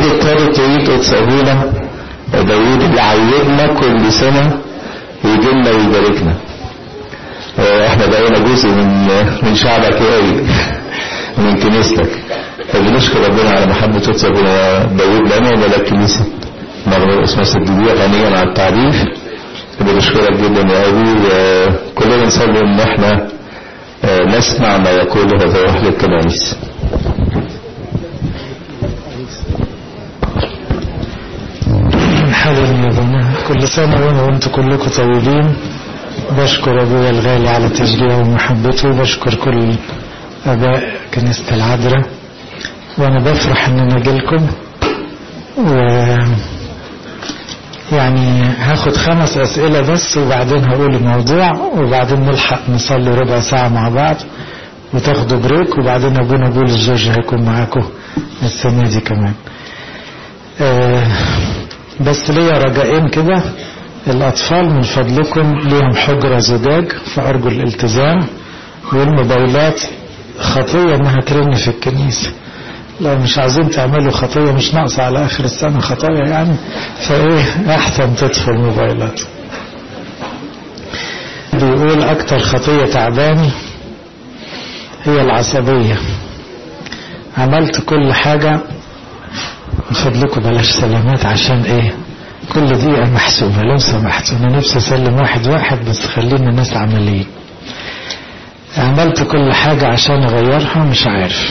ابتدت تعيد وتسألونا داوود اللي عيدنا كل سنة يجي لنا ويباركنا احنا بقينا جزء من من شعبك قوي من كنيستك فبنشكر ربنا على محبة وتسابنا داوود لنا وملاك كنيسة مرة اسمها الجديدية غنيا عن التعريف بنشكرك جدا يا ابي وكلنا نصلي ان احنا نسمع ما يقوله هذا اهل الكنائس حالا يا بنا كل سنة وانا وانتم كلكم طيبين بشكر ابويا الغالي على تشجيعه ومحبته بشكر كل اباء كنيسة العذراء وانا بفرح ان انا اجيلكم و يعني هاخد خمس اسئلة بس وبعدين هقول الموضوع وبعدين نلحق نصلي ربع ساعة مع بعض وتاخدوا بريك وبعدين ابونا بولس جورج هيكون معاكم السنة دي كمان آه بس ليا رجائين كده الأطفال من فضلكم ليهم حجرة زجاج فأرجو الالتزام والموبايلات خطية إنها ترن في الكنيسة لو مش عايزين تعملوا خطية مش ناقصة على آخر السنة خطايا يعني فإيه أحسن تطفوا الموبايلات بيقول أكتر خطية تعباني هي العصبية عملت كل حاجة من فضلكم بلاش سلامات عشان ايه كل دقيقة محسوبة لو سمحتوا انا نفسي اسلم واحد واحد بس خلينا ناس عمليين عملت كل حاجة عشان اغيرها مش عارف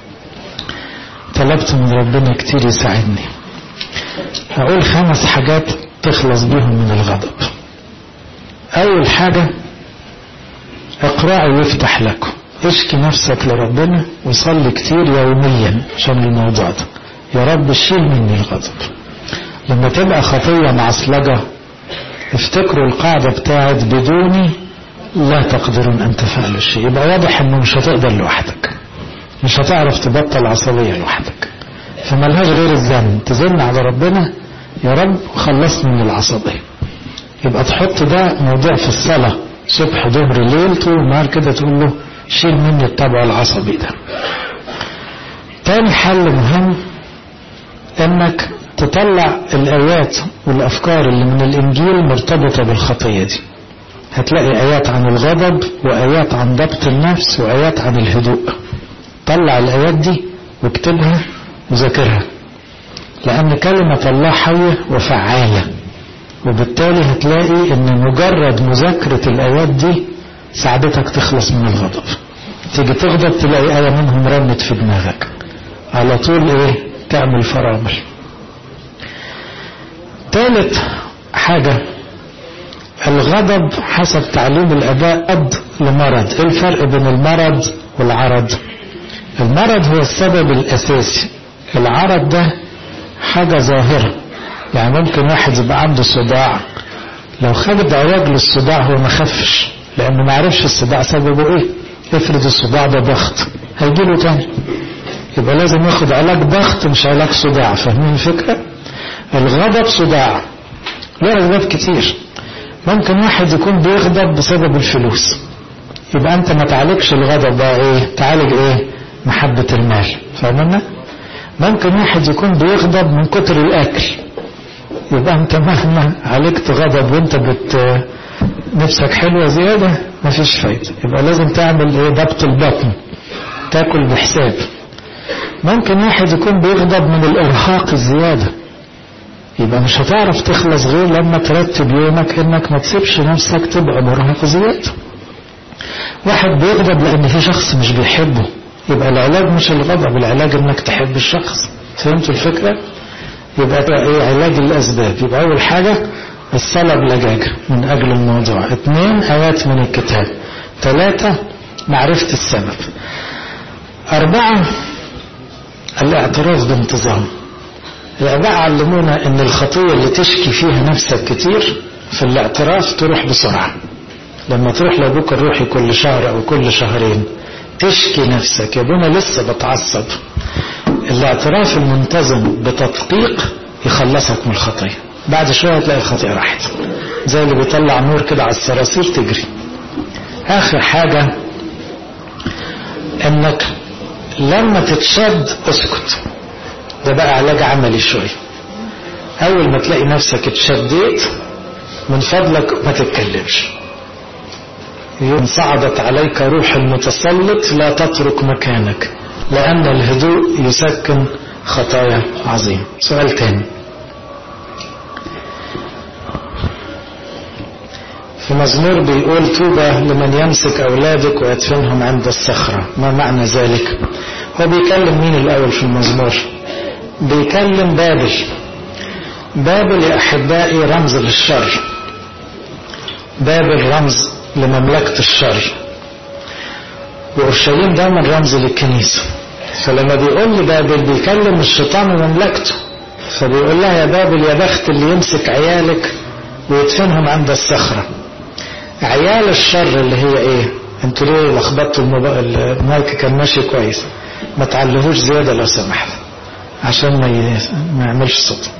طلبت من ربنا كتير يساعدني هقول خمس حاجات تخلص بيهم من الغضب اول حاجة اقرأوا يفتح لكم اشكي نفسك لربنا وصلي كتير يوميا عشان الموضوع ده يا رب شيل مني الغضب لما تبقى خطية معصلجة افتكروا القاعدة بتاعت بدوني لا تقدرون أن تفعلوا الشيء يبقى واضح أنه مش هتقدر لوحدك مش هتعرف تبطل عصبية لوحدك فملهاش غير الزن تزن على ربنا يا رب خلصني من العصبية يبقى تحط ده موضوع في الصلاة صبح ظهر ليل طول النهار كده تقول له شيل مني الطبع العصبي ده تاني حل مهم انك تطلع الايات والافكار اللي من الانجيل مرتبطة بالخطية دي هتلاقي ايات عن الغضب وايات عن ضبط النفس وايات عن الهدوء طلع الايات دي واكتبها وذاكرها لان كلمة الله حية وفعالة وبالتالي هتلاقي ان مجرد مذاكرة الايات دي ساعدتك تخلص من الغضب تيجي تغضب تلاقي آية منهم رنت في دماغك على طول ايه تعمل فرامل ثالث حاجة الغضب حسب تعليم الآباء قد لمرض ايه الفرق بين المرض والعرض المرض هو السبب الأساسي العرض ده حاجة ظاهرة يعني ممكن واحد يبقى عنده صداع لو خد علاج للصداع هو ما خفش لأنه ما عرفش الصداع سببه ايه افرض الصداع ده ضغط هيجيله تاني يبقى لازم ياخد علاج ضغط مش علاج صداع فاهمين الفكرة الغضب صداع له أسباب كتير ممكن واحد يكون بيغضب بسبب الفلوس يبقى انت ما تعالجش الغضب ده ايه تعالج ايه محبة المال فاهمنا ممكن واحد يكون بيغضب من كتر الاكل يبقى انت مهما عالجت غضب وانت بت نفسك حلوة زيادة مفيش فايدة يبقى لازم تعمل ايه ضبط البطن تاكل بحساب ممكن واحد يكون بيغضب من الارهاق الزيادة يبقى مش هتعرف تخلص غير لما ترتب يومك انك ما تسيبش نفسك تبقى مرهق زيادة واحد بيغضب لان في شخص مش بيحبه يبقى العلاج مش الغضب العلاج انك تحب الشخص فهمتوا الفكرة يبقى ايه علاج الاسباب يبقى اول حاجة الصلاة بلجاجة من اجل الموضوع اثنين ايات من الكتاب ثلاثة معرفة السبب اربعة الاعتراف بانتظام الآباء علمونا ان الخطية اللي تشكي فيها نفسك كتير في الاعتراف تروح بسرعة لما تروح لابوك الروحي كل شهر او كل شهرين تشكي نفسك يا ابونا لسه بتعصب الاعتراف المنتظم بتدقيق يخلصك من الخطية بعد شوية تلاقي الخطية راحت زي اللي بيطلع نور كده على الصراصير تجري اخر حاجة انك لما تتشد اسكت ده بقى علاج عملي شوية أول ما تلاقي نفسك اتشديت من فضلك ما تتكلمش يوم صعدت عليك روح المتسلط لا تترك مكانك لأن الهدوء يسكن خطايا عظيم سؤال تاني في مزمور بيقول توبة لمن يمسك أولادك ويدفنهم عند الصخرة ما معنى ذلك هو بيكلم مين الأول في المزمور بيكلم بابل بابل يا أحبائي رمز للشر بابل رمز لمملكة الشر وأورشليم دايما رمز للكنيسة فلما بيقول لبابل بيكلم الشيطان ومملكته فبيقول لها يا بابل يا بخت اللي يمسك عيالك ويدفنهم عند الصخرة عيال الشر اللي هي ايه انتوا ليه لخبطتوا المايك كان ماشي كويس ما تعلهوش زيادة لو سمحت عشان ما, ي... ما يعملش صوت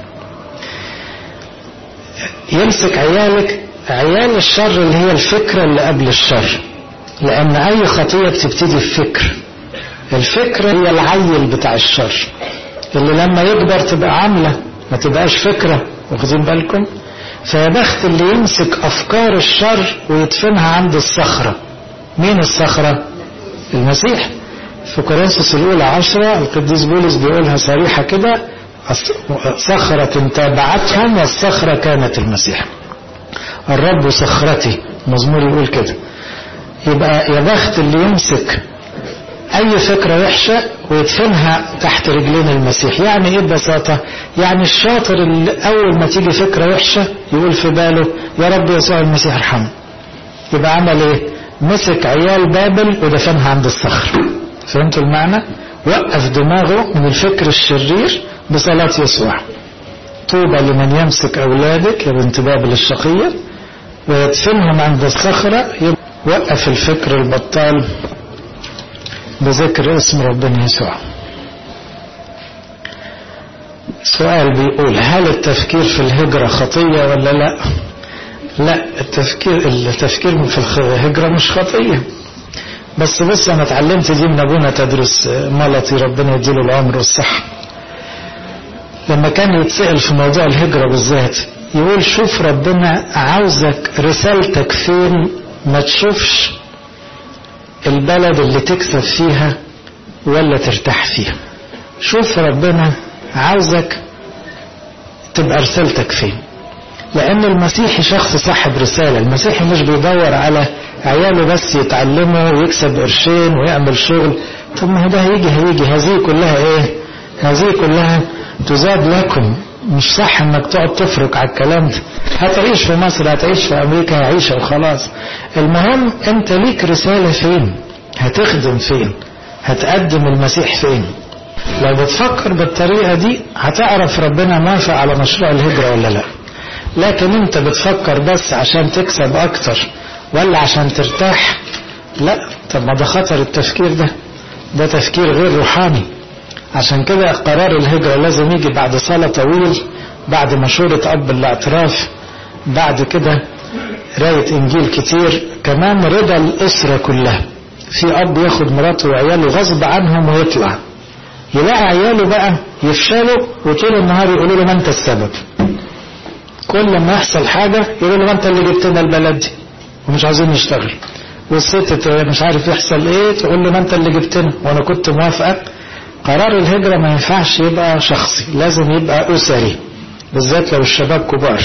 يمسك عيالك عيال الشر اللي هي الفكرة اللي قبل الشر لأن أي خطية بتبتدي بفكر الفكرة هي العيل بتاع الشر اللي لما يكبر تبقى عاملة ما تبقاش فكرة واخدين بالكم فيا بخت اللي يمسك أفكار الشر ويدفنها عند الصخرة مين الصخرة المسيح في كورنثوس الأولى عشرة القديس بولس بيقولها صريحة كده صخرة تابعتهم والصخرة كانت المسيح الرب صخرتي مزمور يقول كده يبقى يا بخت اللي يمسك أي فكرة وحشة ويدفنها تحت رجلين المسيح يعني إيه ببساطة يعني الشاطر اللي أول ما تيجي فكرة وحشة يقول في باله يا رب يسوع المسيح ارحمه يبقى عمل إيه مسك عيال بابل ودفنها عند الصخر فهمتوا المعنى وقف دماغه من الفكر الشرير بصلاة يسوع طوبى لمن يمسك أولادك يا بنت بابل الشقية ويدفنهم عند الصخرة وقف الفكر البطال بذكر اسم ربنا يسوع سؤال بيقول هل التفكير في الهجرة خطية ولا لا لا التفكير التفكير في الهجرة مش خطية بس بص انا اتعلمت دي من ابونا تدرس ملطي ربنا يديله العمر والصحة لما كان يتسأل في موضوع الهجرة بالذات يقول شوف ربنا عاوزك رسالتك فين ما تشوفش البلد اللي تكسب فيها ولا ترتاح فيها شوف ربنا عاوزك تبقى رسالتك فين لأن المسيحي شخص صاحب رسالة المسيحي مش بيدور على عياله بس يتعلموا ويكسب قرشين ويعمل شغل طب ما هو ده هيجي هيجي هذه كلها ايه هذه كلها تزاد لكم مش صح انك تقعد تفرق على الكلام ده هتعيش في مصر هتعيش في امريكا هعيش وخلاص المهم انت ليك رسالة فين هتخدم فين هتقدم المسيح فين لو بتفكر بالطريقة دي هتعرف ربنا موافق على مشروع الهجرة ولا لا لكن انت بتفكر بس عشان تكسب اكتر ولا عشان ترتاح لا طب ما ده خطر التفكير ده ده تفكير غير روحاني عشان كده قرار الهجرة لازم يجي بعد صلاة طويل بعد مشورة أب الاعتراف بعد كده قراية إنجيل كتير كمان رضا الأسرة كلها في أب ياخد مراته وعياله غصب عنهم ويطلع يلاقي عياله بقى يفشلوا وطول النهار يقولوا له ما أنت السبب كل ما يحصل حاجة يقولوا له ما أنت اللي جبتنا البلد دي ومش عايزين نشتغل والست مش عارف يحصل ايه تقول له ما انت اللي جبتنا وانا كنت موافقه قرار الهجرة ما ينفعش يبقى شخصي لازم يبقى أسري بالذات لو الشباب كبار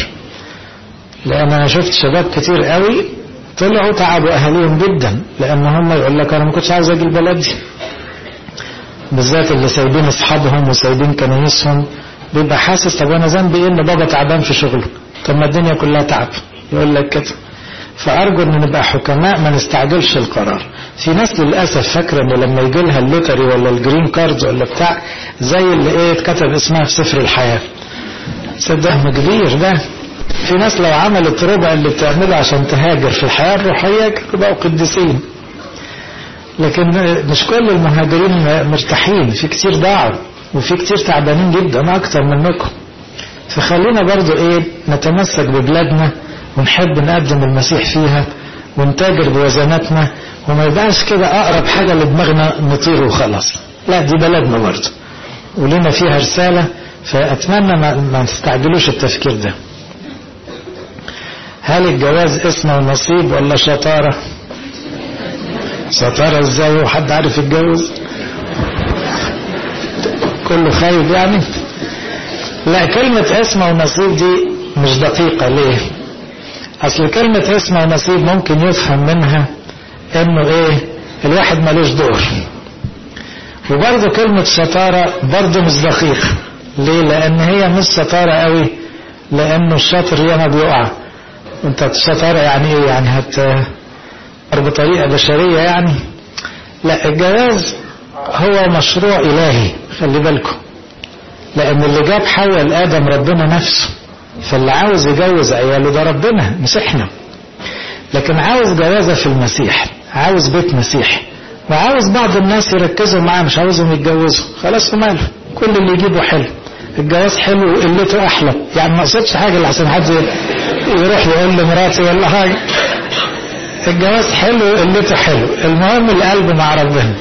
لأن أنا شفت شباب كتير قوي طلعوا تعبوا أهاليهم جدا لأن هم يقول لك أنا ما كنتش عاوز أجي البلد دي بالذات اللي سايبين أصحابهم وسايبين كنايسهم بيبقى حاسس طب أنا ذنبي إيه إن بابا تعبان في شغله طب ما الدنيا كلها تعب يقول لك كده فأرجو إن نبقى حكماء ما نستعجلش القرار في ناس للأسف فاكرة إن لما يجي لها اللوتري ولا الجرين كارد ولا بتاع زي اللي إيه اتكتب اسمها في سفر الحياة صدقهم كبير ده في ناس لو عملت ربع اللي بتعمله عشان تهاجر في الحياة الروحية كانوا بقوا قديسين لكن مش كل المهاجرين مرتاحين في كتير ضاعوا وفي كتير تعبانين جدا أكتر منكم فخلينا برضو إيه نتمسك ببلادنا ونحب نقدم المسيح فيها ونتاجر بوزناتنا وما يبقاش كده أقرب حاجة لدماغنا نطير وخلاص لا دي بلدنا برضه ولنا فيها رسالة فأتمنى ما, ما تستعجلوش التفكير ده هل الجواز اسمه نصيب ولا شطارة شطارة ازاي وحد عارف يتجوز كله خايف يعني لا كلمة اسمه ونصيب دي مش دقيقة ليه اصل كلمة اسمه ونصيب ممكن يفهم منها انه ايه الواحد ملوش دور وبرضه كلمة شطارة برضه مش دقيقة ليه لان هي مش شطارة قوي لانه الشاطر ياما بيقع انت الشطارة يعني ايه يعني هت بطريقة بشرية يعني لا الجواز هو مشروع الهي خلي بالكم لان اللي جاب حواء لادم ربنا نفسه فاللي عاوز يجوز عياله ده ربنا مش احنا لكن عاوز جوازة في المسيح عاوز بيت مسيحي وعاوز بعض الناس يركزوا معاه مش عاوزهم يتجوزوا خلاص وماله كل اللي يجيبه حلو الجواز حلو وقلته احلى يعني ما اقصدش حاجه اللي عشان حد يروح يقول لمراتي ولا حاجه الجواز حلو وقلته حلو المهم القلب مع ربنا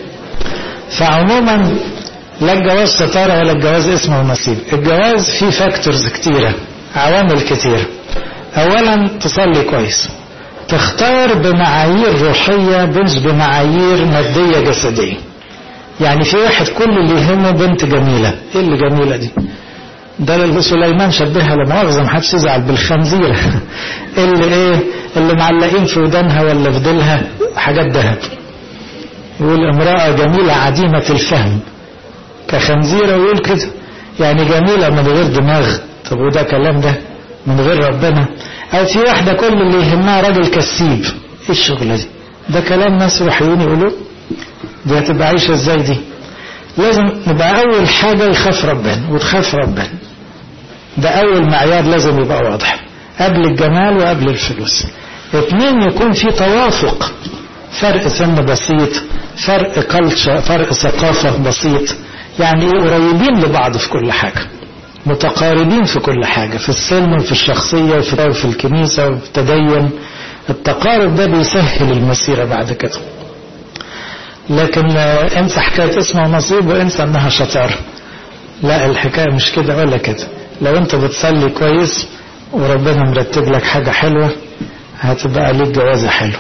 فعموما لا الجواز شطاره ولا الجواز اسمه نصيب الجواز فيه فاكتورز كتيره عوامل كتيره اولا تصلي كويس تختار بمعايير روحيه مش بمعايير ماديه جسديه يعني في واحد كل اللي يهمه بنت جميلة ايه اللي جميلة دي ده اللي سليمان شبهها لا مؤاخذة ما حدش يزعل بالخنزيرة اللي ايه اللي معلقين في ودانها ولا في ديلها حاجات ذهب يقول امرأة جميلة عديمة الفهم كخنزيرة ويقول كده يعني جميلة من غير دماغ طب وده كلام ده من غير ربنا او في واحدة كل اللي يهمها راجل كسيب ايه الشغلة دي ده كلام ناس روحيين يقولوا دي هتبقى عايشة ازاي دي لازم نبقى اول حاجة يخاف ربنا وتخاف ربنا ده اول معيار لازم يبقى واضح قبل الجمال وقبل الفلوس اتنين يكون في توافق فرق سن بسيط فرق كلتشر فرق ثقافة بسيط يعني ايه قريبين لبعض في كل حاجة متقاربين في كل حاجة في السن وفي الشخصية وفي الكنيسة وفي التدين التقارب ده بيسهل المسيرة بعد كده لكن انسى حكاية اسمه نصيب وانسى انها شطارة لا الحكاية مش كده ولا كده لو انت بتصلي كويس وربنا مرتب لك حاجة حلوة هتبقى ليك جوازة حلو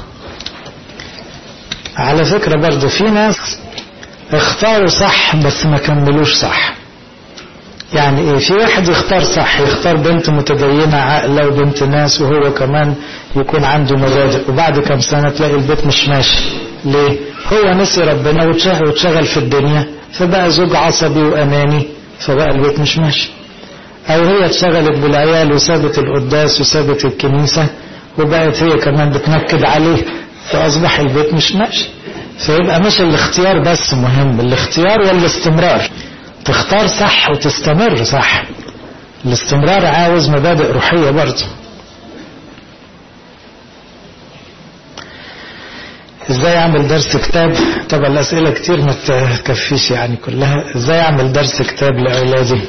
على فكرة برضو في ناس اختاروا صح بس ما كملوش صح يعني ايه في واحد يختار صح يختار بنت متدينة عاقلة وبنت ناس وهو كمان يكون عنده مبادئ وبعد كم سنة تلاقي البيت مش ماشي ليه هو نسي ربنا واتشغل في الدنيا فبقى زوج عصبي وأناني فبقى البيت مش ماشي أو هي اتشغلت بالعيال وسابت القداس وسابت الكنيسة وبقت هي كمان بتنكد عليه فأصبح البيت مش ماشي فيبقى مش الاختيار بس مهم الاختيار والاستمرار تختار صح وتستمر صح الاستمرار عاوز مبادئ روحية برضه ازاي اعمل درس كتاب طبعا الاسئلة كتير ما تكفيش يعني كلها ازاي اعمل درس كتاب لاولادي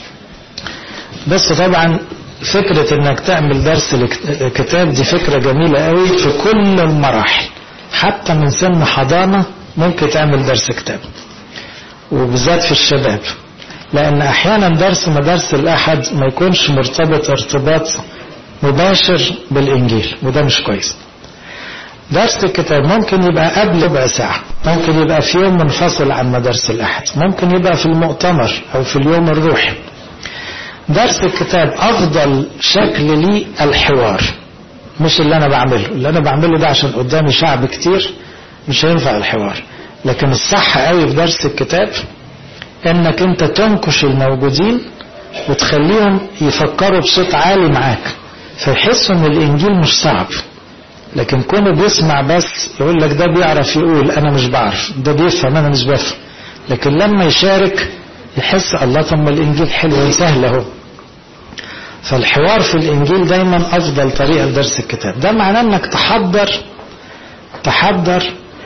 بس طبعا فكرة انك تعمل درس كتاب دي فكرة جميلة قوي في كل المراحل حتى من سن حضانة ممكن تعمل درس كتاب وبالذات في الشباب لان احيانا درس مدارس الاحد ما يكونش مرتبط ارتباط مباشر بالانجيل وده مش كويس درس الكتاب ممكن يبقى قبل ربع ساعة ممكن يبقى في يوم منفصل عن مدارس الأحد ممكن يبقى في المؤتمر أو في اليوم الروحي درس الكتاب أفضل شكل لي الحوار مش اللي أنا بعمله اللي أنا بعمله ده عشان قدامي شعب كتير مش هينفع الحوار لكن الصح قوي في درس الكتاب انك انت تنكش الموجودين وتخليهم يفكروا بصوت عالي معاك فيحسوا ان الانجيل مش صعب لكن كونه بيسمع بس يقول لك ده بيعرف يقول انا مش بعرف ده بيفهم انا مش بفهم لكن لما يشارك يحس الله طب ما الانجيل حلو وسهل اهو فالحوار في الانجيل دايما افضل طريقه لدرس الكتاب ده معناه انك تحضر تحضر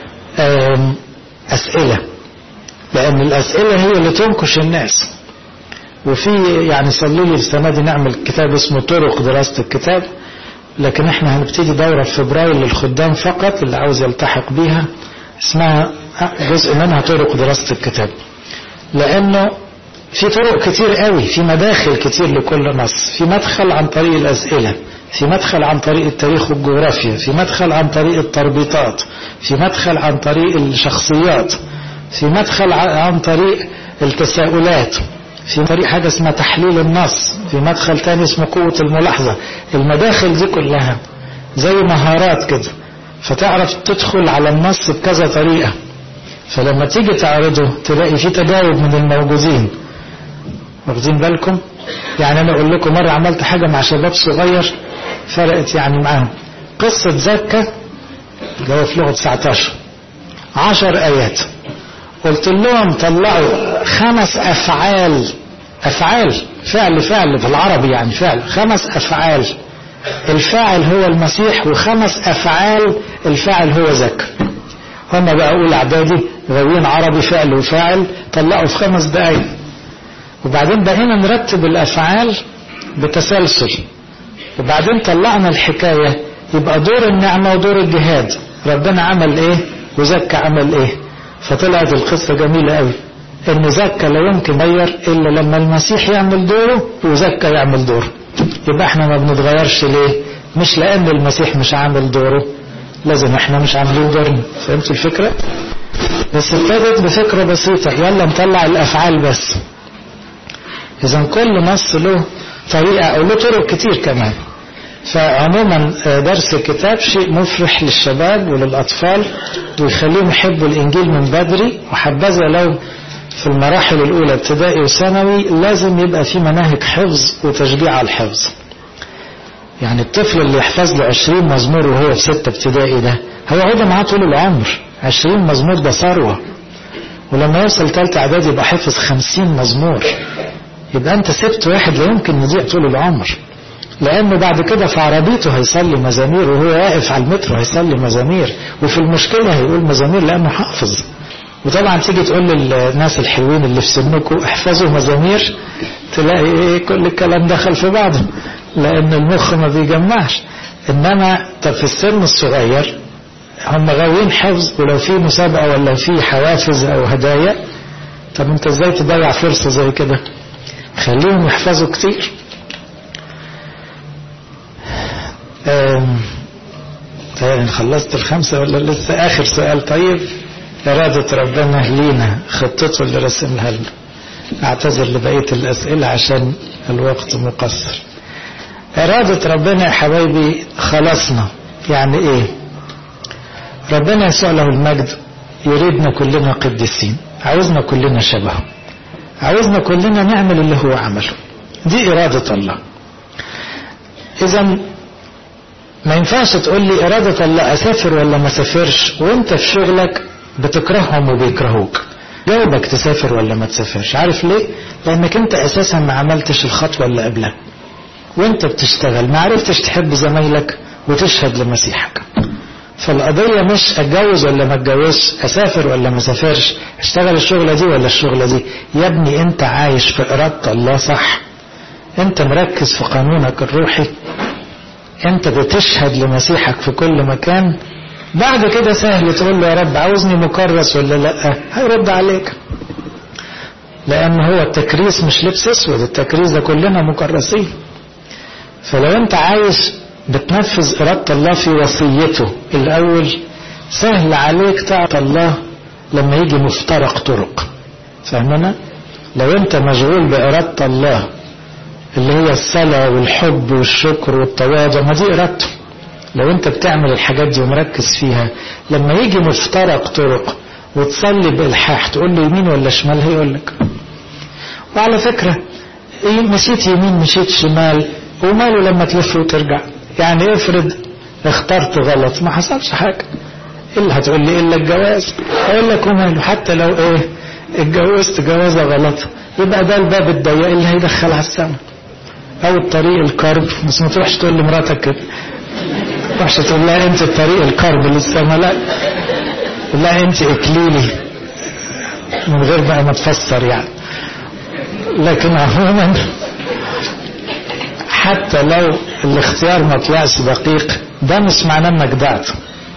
اسئله لان الاسئله هي اللي تنكش الناس وفي يعني صلوا لي السنه دي نعمل كتاب اسمه طرق دراسه الكتاب لكن احنا هنبتدي دورة في فبراير للخدام فقط اللي عاوز يلتحق بيها اسمها جزء منها طرق دراسة الكتاب لأنه في طرق كتير قوي في مداخل كتير لكل نص في مدخل عن طريق الأسئلة في مدخل عن طريق التاريخ والجغرافيا في مدخل عن طريق التربيطات في مدخل عن طريق الشخصيات في مدخل عن طريق التساؤلات في طريق حاجة اسمها تحليل النص في مدخل تاني اسمه قوة الملاحظة المداخل دي كلها زي مهارات كده فتعرف تدخل على النص بكذا طريقة فلما تيجي تعرضه تلاقي في تجاوب من الموجودين واخدين بالكم يعني انا اقول لكم مرة عملت حاجة مع شباب صغير فرقت يعني معاهم قصة زكا اللي هو في لغة 19 عشر ايات قلت لهم طلعوا خمس افعال افعال فعل فعل بالعربي يعني فعل خمس افعال الفاعل هو المسيح وخمس افعال الفاعل هو زكا هم بقى اقول اعدادي غاويين عربي فعل وفاعل طلعوا في خمس دقايق وبعدين بقينا نرتب الافعال بتسلسل وبعدين طلعنا الحكايه يبقى دور النعمه ودور الجهاد ربنا عمل ايه وزكى عمل ايه فطلعت القصه جميله قوي ان زكى لا يمكن يغير الا لما المسيح يعمل دوره وزكى يعمل دوره يبقى احنا ما بنتغيرش ليه مش لان المسيح مش عامل دوره لازم احنا مش عاملين دورنا فهمت الفكره بس ابتدت بفكره بسيطه يلا نطلع الافعال بس اذا كل نص له طريقه او له طرق كتير كمان فعموما درس الكتاب شيء مفرح للشباب وللأطفال ويخليهم يحبوا الإنجيل من بدري وحبذا لو في المراحل الأولى ابتدائي وثانوي لازم يبقى في مناهج حفظ وتشجيع على الحفظ يعني الطفل اللي يحفظ له 20 مزمور وهو في ستة ابتدائي ده هيقعد معاه طول العمر 20 مزمور ده ثروة ولما يوصل ثالثة إعدادي يبقى حفظ 50 مزمور يبقى أنت سبت واحد لا يمكن يضيع طول العمر لأنه بعد كده في عربيته هيصلي مزامير وهو واقف على المترو هيصلي مزامير وفي المشكلة هيقول مزامير لأنه حافظ وطبعا تيجي تقول للناس الحلوين اللي في سنكم احفظوا مزامير تلاقي ايه كل الكلام دخل في بعضه لأن المخ ما بيجمعش إنما طب في السن الصغير هم غاويين حفظ ولو في مسابقة ولا في حوافز أو هدايا طب أنت إزاي تضيع فرصة زي كده خليهم يحفظوا كتير طيب خلصت الخمسة ولا لسه آخر سؤال طيب إرادة ربنا لينا خطته اللي رسمها لنا أعتذر لبقية الأسئلة عشان الوقت مقصر إرادة ربنا يا حبايبي خلصنا يعني إيه ربنا يسوع له المجد يريدنا كلنا قديسين عاوزنا كلنا شبهه عاوزنا كلنا نعمل اللي هو عمله دي إرادة الله إذا ما ينفعش تقول لي إرادة الله أسافر ولا ما سافرش وأنت في شغلك بتكرههم وبيكرهوك جاوبك تسافر ولا ما تسافرش عارف ليه؟ لأنك أنت أساسا ما عملتش الخطوة اللي قبلها وأنت بتشتغل ما عرفتش تحب زمايلك وتشهد لمسيحك فالقضية مش أتجوز ولا ما أتجوزش أسافر ولا ما أسافرش أشتغل الشغلة دي ولا الشغلة دي يا ابني أنت عايش في إرادة الله صح أنت مركز في قانونك الروحي أنت بتشهد لمسيحك في كل مكان بعد كده سهل تقول له يا رب عاوزني مكرس ولا لا هيرد عليك لأن هو التكريس مش لبس أسود التكريس ده كلنا مكرسين فلو أنت عايش بتنفذ إرادة الله في وصيته الأول سهل عليك تعطى الله لما يجي مفترق طرق فاهمنا؟ لو أنت مشغول بإرادة الله اللي هي الصلاة والحب والشكر والتواضع ما دي إرادته لو أنت بتعمل الحاجات دي ومركز فيها لما يجي مفترق طرق وتصلي بإلحاح تقول له يمين ولا شمال هيقول لك وعلى فكرة إيه مشيت يمين مشيت شمال وماله لما تلف وترجع يعني افرض اخترت غلط ما حصلش حاجة إلا هتقول لي إلا الجواز أقول لك وماله حتى لو إيه اتجوزت جوازة غلط يبقى ده الباب الضيق اللي هيدخل على السما أو الطريق الكرب بس ما تروحش تقول لمراتك كده ما تروحش تقول لها أنت الطريق الكرب للسما لا لا أنت إكليلي من غير بقى ما تفسر يعني لكن عموما حتى لو الاختيار ما طلعش دقيق ده مش معناه انك ضعت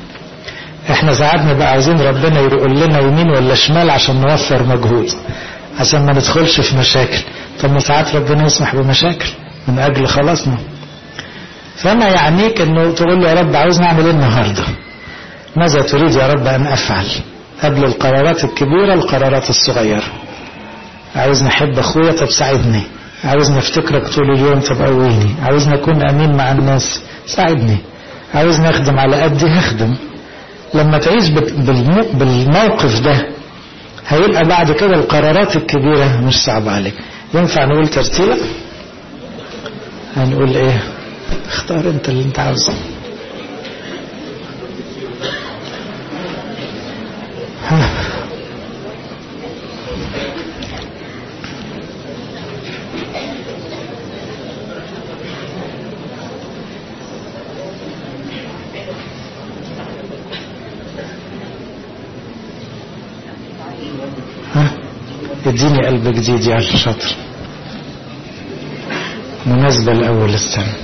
احنا ساعات نبقى عايزين ربنا يقول لنا يمين ولا شمال عشان نوفر مجهود عشان ما ندخلش في مشاكل طب ما ساعات ربنا يسمح بمشاكل من أجل خلاصنا فما يعنيك انه تقول له يا رب عاوز نعمل ايه النهارده ماذا تريد يا رب ان افعل قبل القرارات الكبيرة القرارات الصغيرة عاوز نحب اخويا طب ساعدني عاوز نفتكرك طول اليوم طب قويني عاوز نكون امين مع الناس ساعدني عاوز نخدم على قدي هخدم لما تعيش بالموقف ده هيبقى بعد كده القرارات الكبيرة مش صعبة عليك ينفع نقول ترتيبة هنقول ايه اختار انت اللي انت عاوزه اديني قلب جديد يا شاطر مناسبة لأول السنة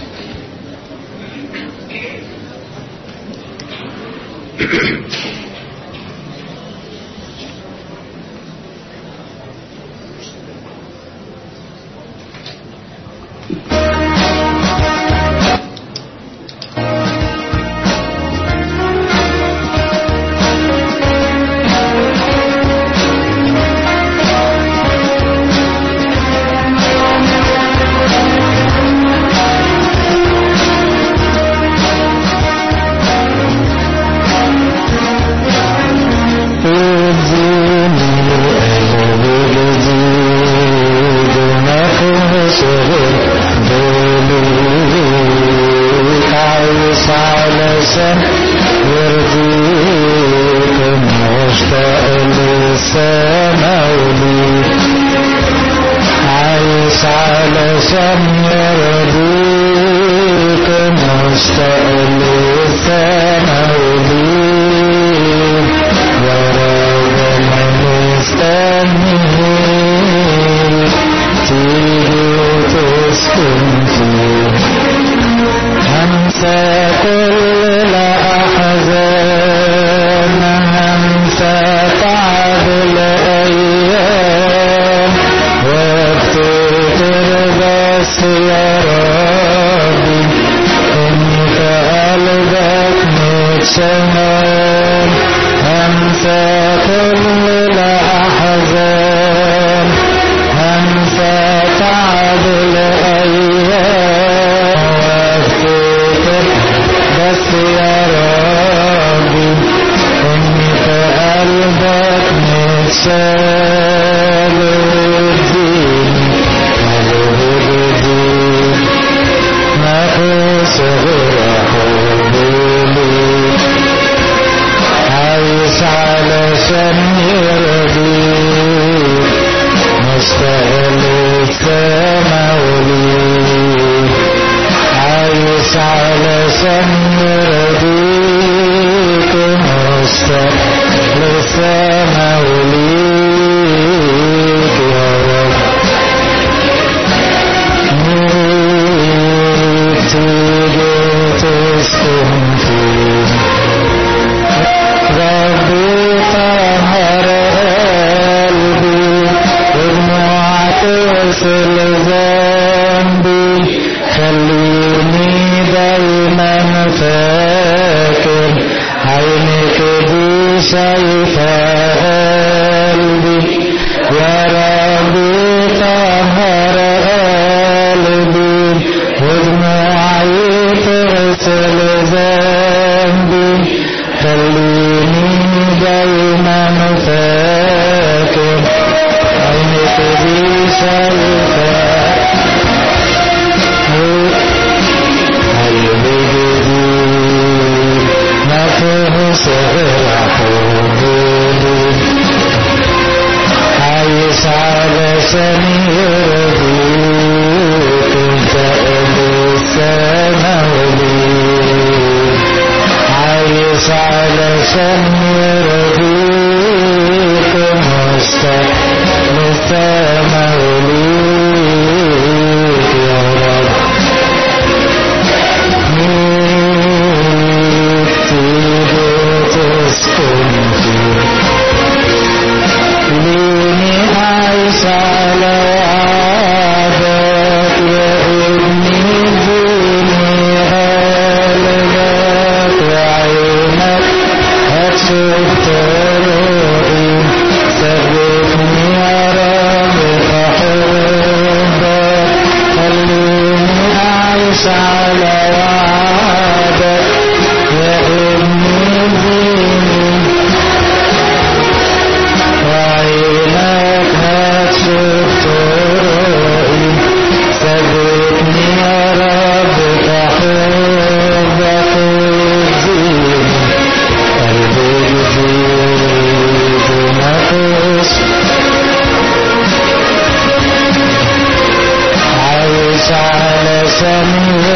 علشان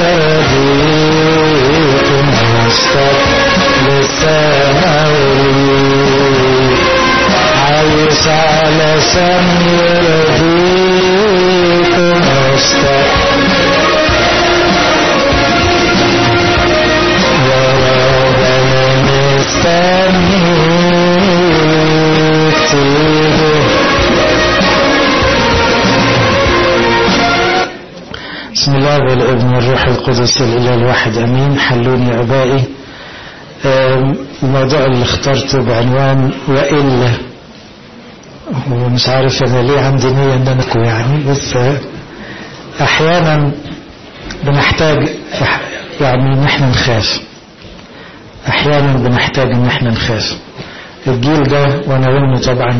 يرضيكم مشتاق لسماوي عايش علشان يرضيكم مشتاق يا رب انا مستنيك تيجي بسم الله والابن والروح القدس الاله الواحد امين حلوني يا ابائي آم، الموضوع اللي اخترته بعنوان والا ومش عارف انا ليه عندي نيه ان انا أكون يعني بس آه، احيانا بنحتاج يعني ان احنا نخاف احيانا بنحتاج ان احنا نخاف الجيل ده وانا وانه طبعا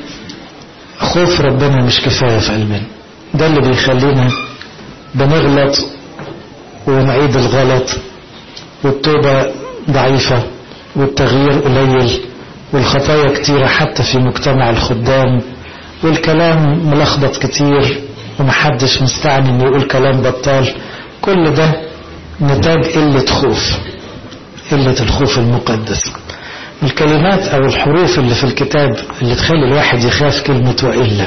خوف ربنا مش كفايه في قلبنا ده اللي بيخلينا بنغلط ونعيد الغلط والتوبة ضعيفة والتغيير قليل والخطايا كتيرة حتى في مجتمع الخدام والكلام ملخبط كتير ومحدش مستعني انه يقول كلام بطال كل ده نتاج قلة خوف قلة الخوف المقدس الكلمات او الحروف اللي في الكتاب اللي تخلي الواحد يخاف كلمة وإلا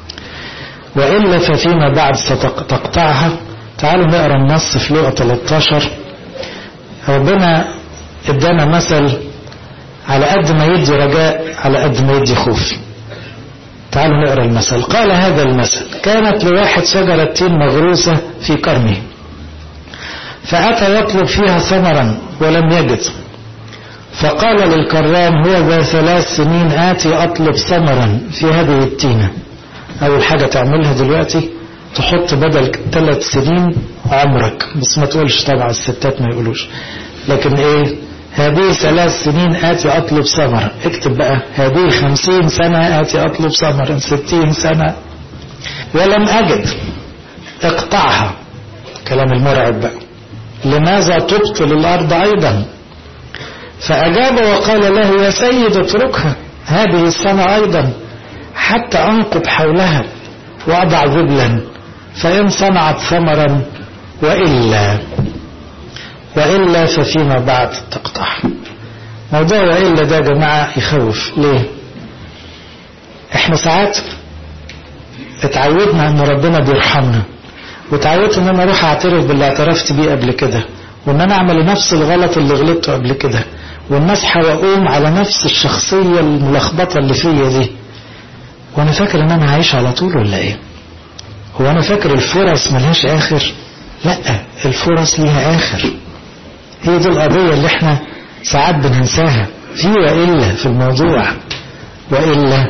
وإلا ففيما بعد ستقطعها تعالوا نقرا النص في لقا 13 ربنا ادانا مثل على قد ما يدي رجاء على قد ما يدي خوف تعالوا نقرا المثل قال هذا المثل كانت لواحد شجرة تين مغروسة في كرمه فأتى يطلب فيها ثمرا ولم يجد فقال للكرام هو ذا ثلاث سنين آتي أطلب ثمرا في هذه التينة أول حاجة تعملها دلوقتي تحط بدل ثلاث سنين عمرك بس ما تقولش طبعا الستات ما يقولوش لكن ايه هذه ثلاث سنين آتي أطلب ثمرا اكتب بقى هذه خمسين سنة آتي أطلب ثمرا ستين سنة ولم أجد اقطعها كلام المرعب بقى لماذا تبطل الأرض أيضا فأجاب وقال له يا سيد اتركها هذه السنة أيضا حتى أنقض حولها وأضع ذبلا فإن صنعت ثمرا وإلا وإلا ففيما بعد تقطع موضوع وإلا ده يا جماعة يخوف ليه احنا ساعات اتعودنا ان ربنا بيرحمنا وتعودت ان انا اروح اعترف باللي اعترفت بيه قبل كده وان انا اعمل نفس الغلط اللي غلطته قبل كده وان اصحى واقوم على نفس الشخصية الملخبطة اللي فيا دي وانا فاكر ان انا هعيش على طول ولا ايه هو انا فاكر الفرص ملهاش اخر لا الفرص ليها اخر هي دي القضية اللي احنا ساعات بننساها في وإلا في الموضوع وإلا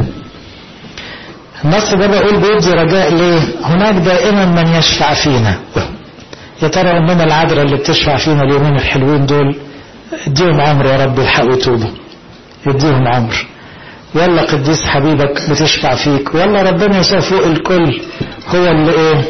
النص ده بقول بيدي رجاء ليه هناك دائما من يشفع فينا يا ترى امنا العذراء اللي بتشفع فينا اليومين الحلوين دول اديهم عمر يا رب يلحقوا يتوبوا يديهم عمر ولا قديس حبيبك بتشفع فيك ولا ربنا يسوع فوق الكل هو اللي ايه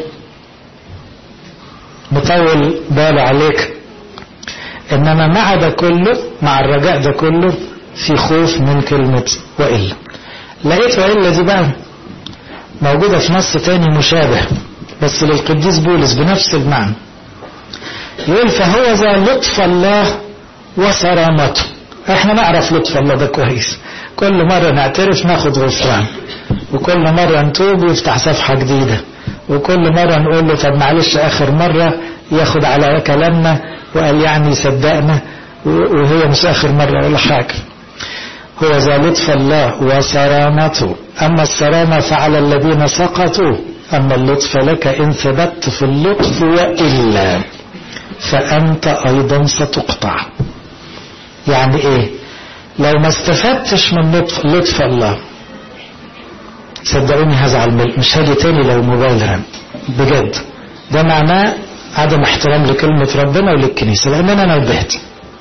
مطول باله عليك انما مع ده كله مع الرجاء ده كله في خوف من كلمة وإلا لقيت وإلا دي بقى موجودة في نص تاني مشابه بس للقديس بولس بنفس المعنى يقول فهو ذا لطف الله وصرامته احنا نعرف لطف الله ده كويس كل مرة نعترف ناخد غفران وكل مرة نتوب ويفتح صفحة جديدة وكل مرة نقول له طب معلش آخر مرة ياخد على كلامنا وقال يعني صدقنا وهي مش آخر مرة ولا حاجة هو ذا لطف الله وصرامته أما الصرامة فعلى الذين سقطوا أما اللطف لك إن ثبت في اللطف وإلا فأنت أيضا ستقطع يعني إيه لو ما استفدتش من لطف, لطف الله صدقوني هزعل مش هاجي تاني لو مبالغا بجد ده معناه عدم احترام لكلمة ربنا وللكنيسة لأن أنا نبهت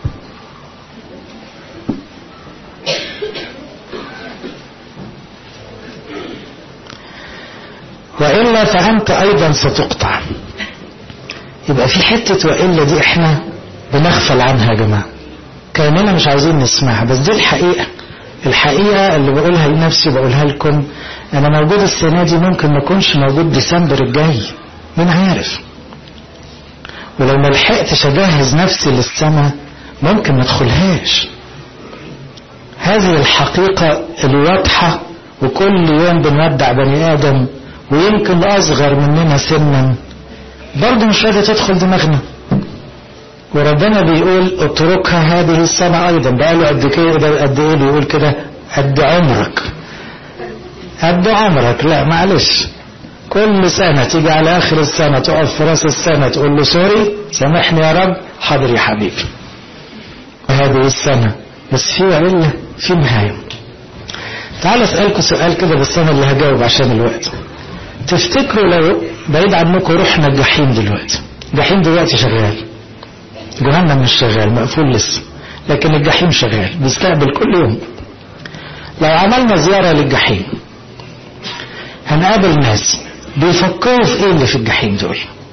وإلا فأنت أيضا ستقطع يبقى في حتة وإلا دي احنا بنغفل عنها يا جماعة كأننا مش عايزين نسمعها بس دي الحقيقة الحقيقة اللي بقولها لنفسي بقولها لكم أنا موجود السنة دي ممكن ما أكونش موجود ديسمبر الجاي مين عارف ولو ما لحقتش اجهز نفسي للسماء ممكن ما ادخلهاش هذه الحقيقة الواضحة وكل يوم بنودع بني آدم ويمكن أصغر مننا سنا برضه مش راضية تدخل دماغنا وربنا بيقول اتركها هذه السنة أيضا بقاله قد كده قد إيه بيقول كده قد عمرك قد عمرك لا معلش كل سنة تيجي على آخر السنة تقف في راس السنة تقول له سوري سامحني يا رب حاضر يا حبيبي هذه السنة بس في علة في نهاية تعال اسألكم سؤال كده بس أنا اللي هجاوب عشان الوقت تفتكروا لو بعيد عنكم رحنا الجحيم دلوقتي الجحيم دلوقتي شغال جهنم مش شغال مقفول لسه لكن الجحيم شغال بيستقبل كل يوم لو عملنا زيارة للجحيم هنقابل ناس بيفكروا في ايه اللي في الجحيم دول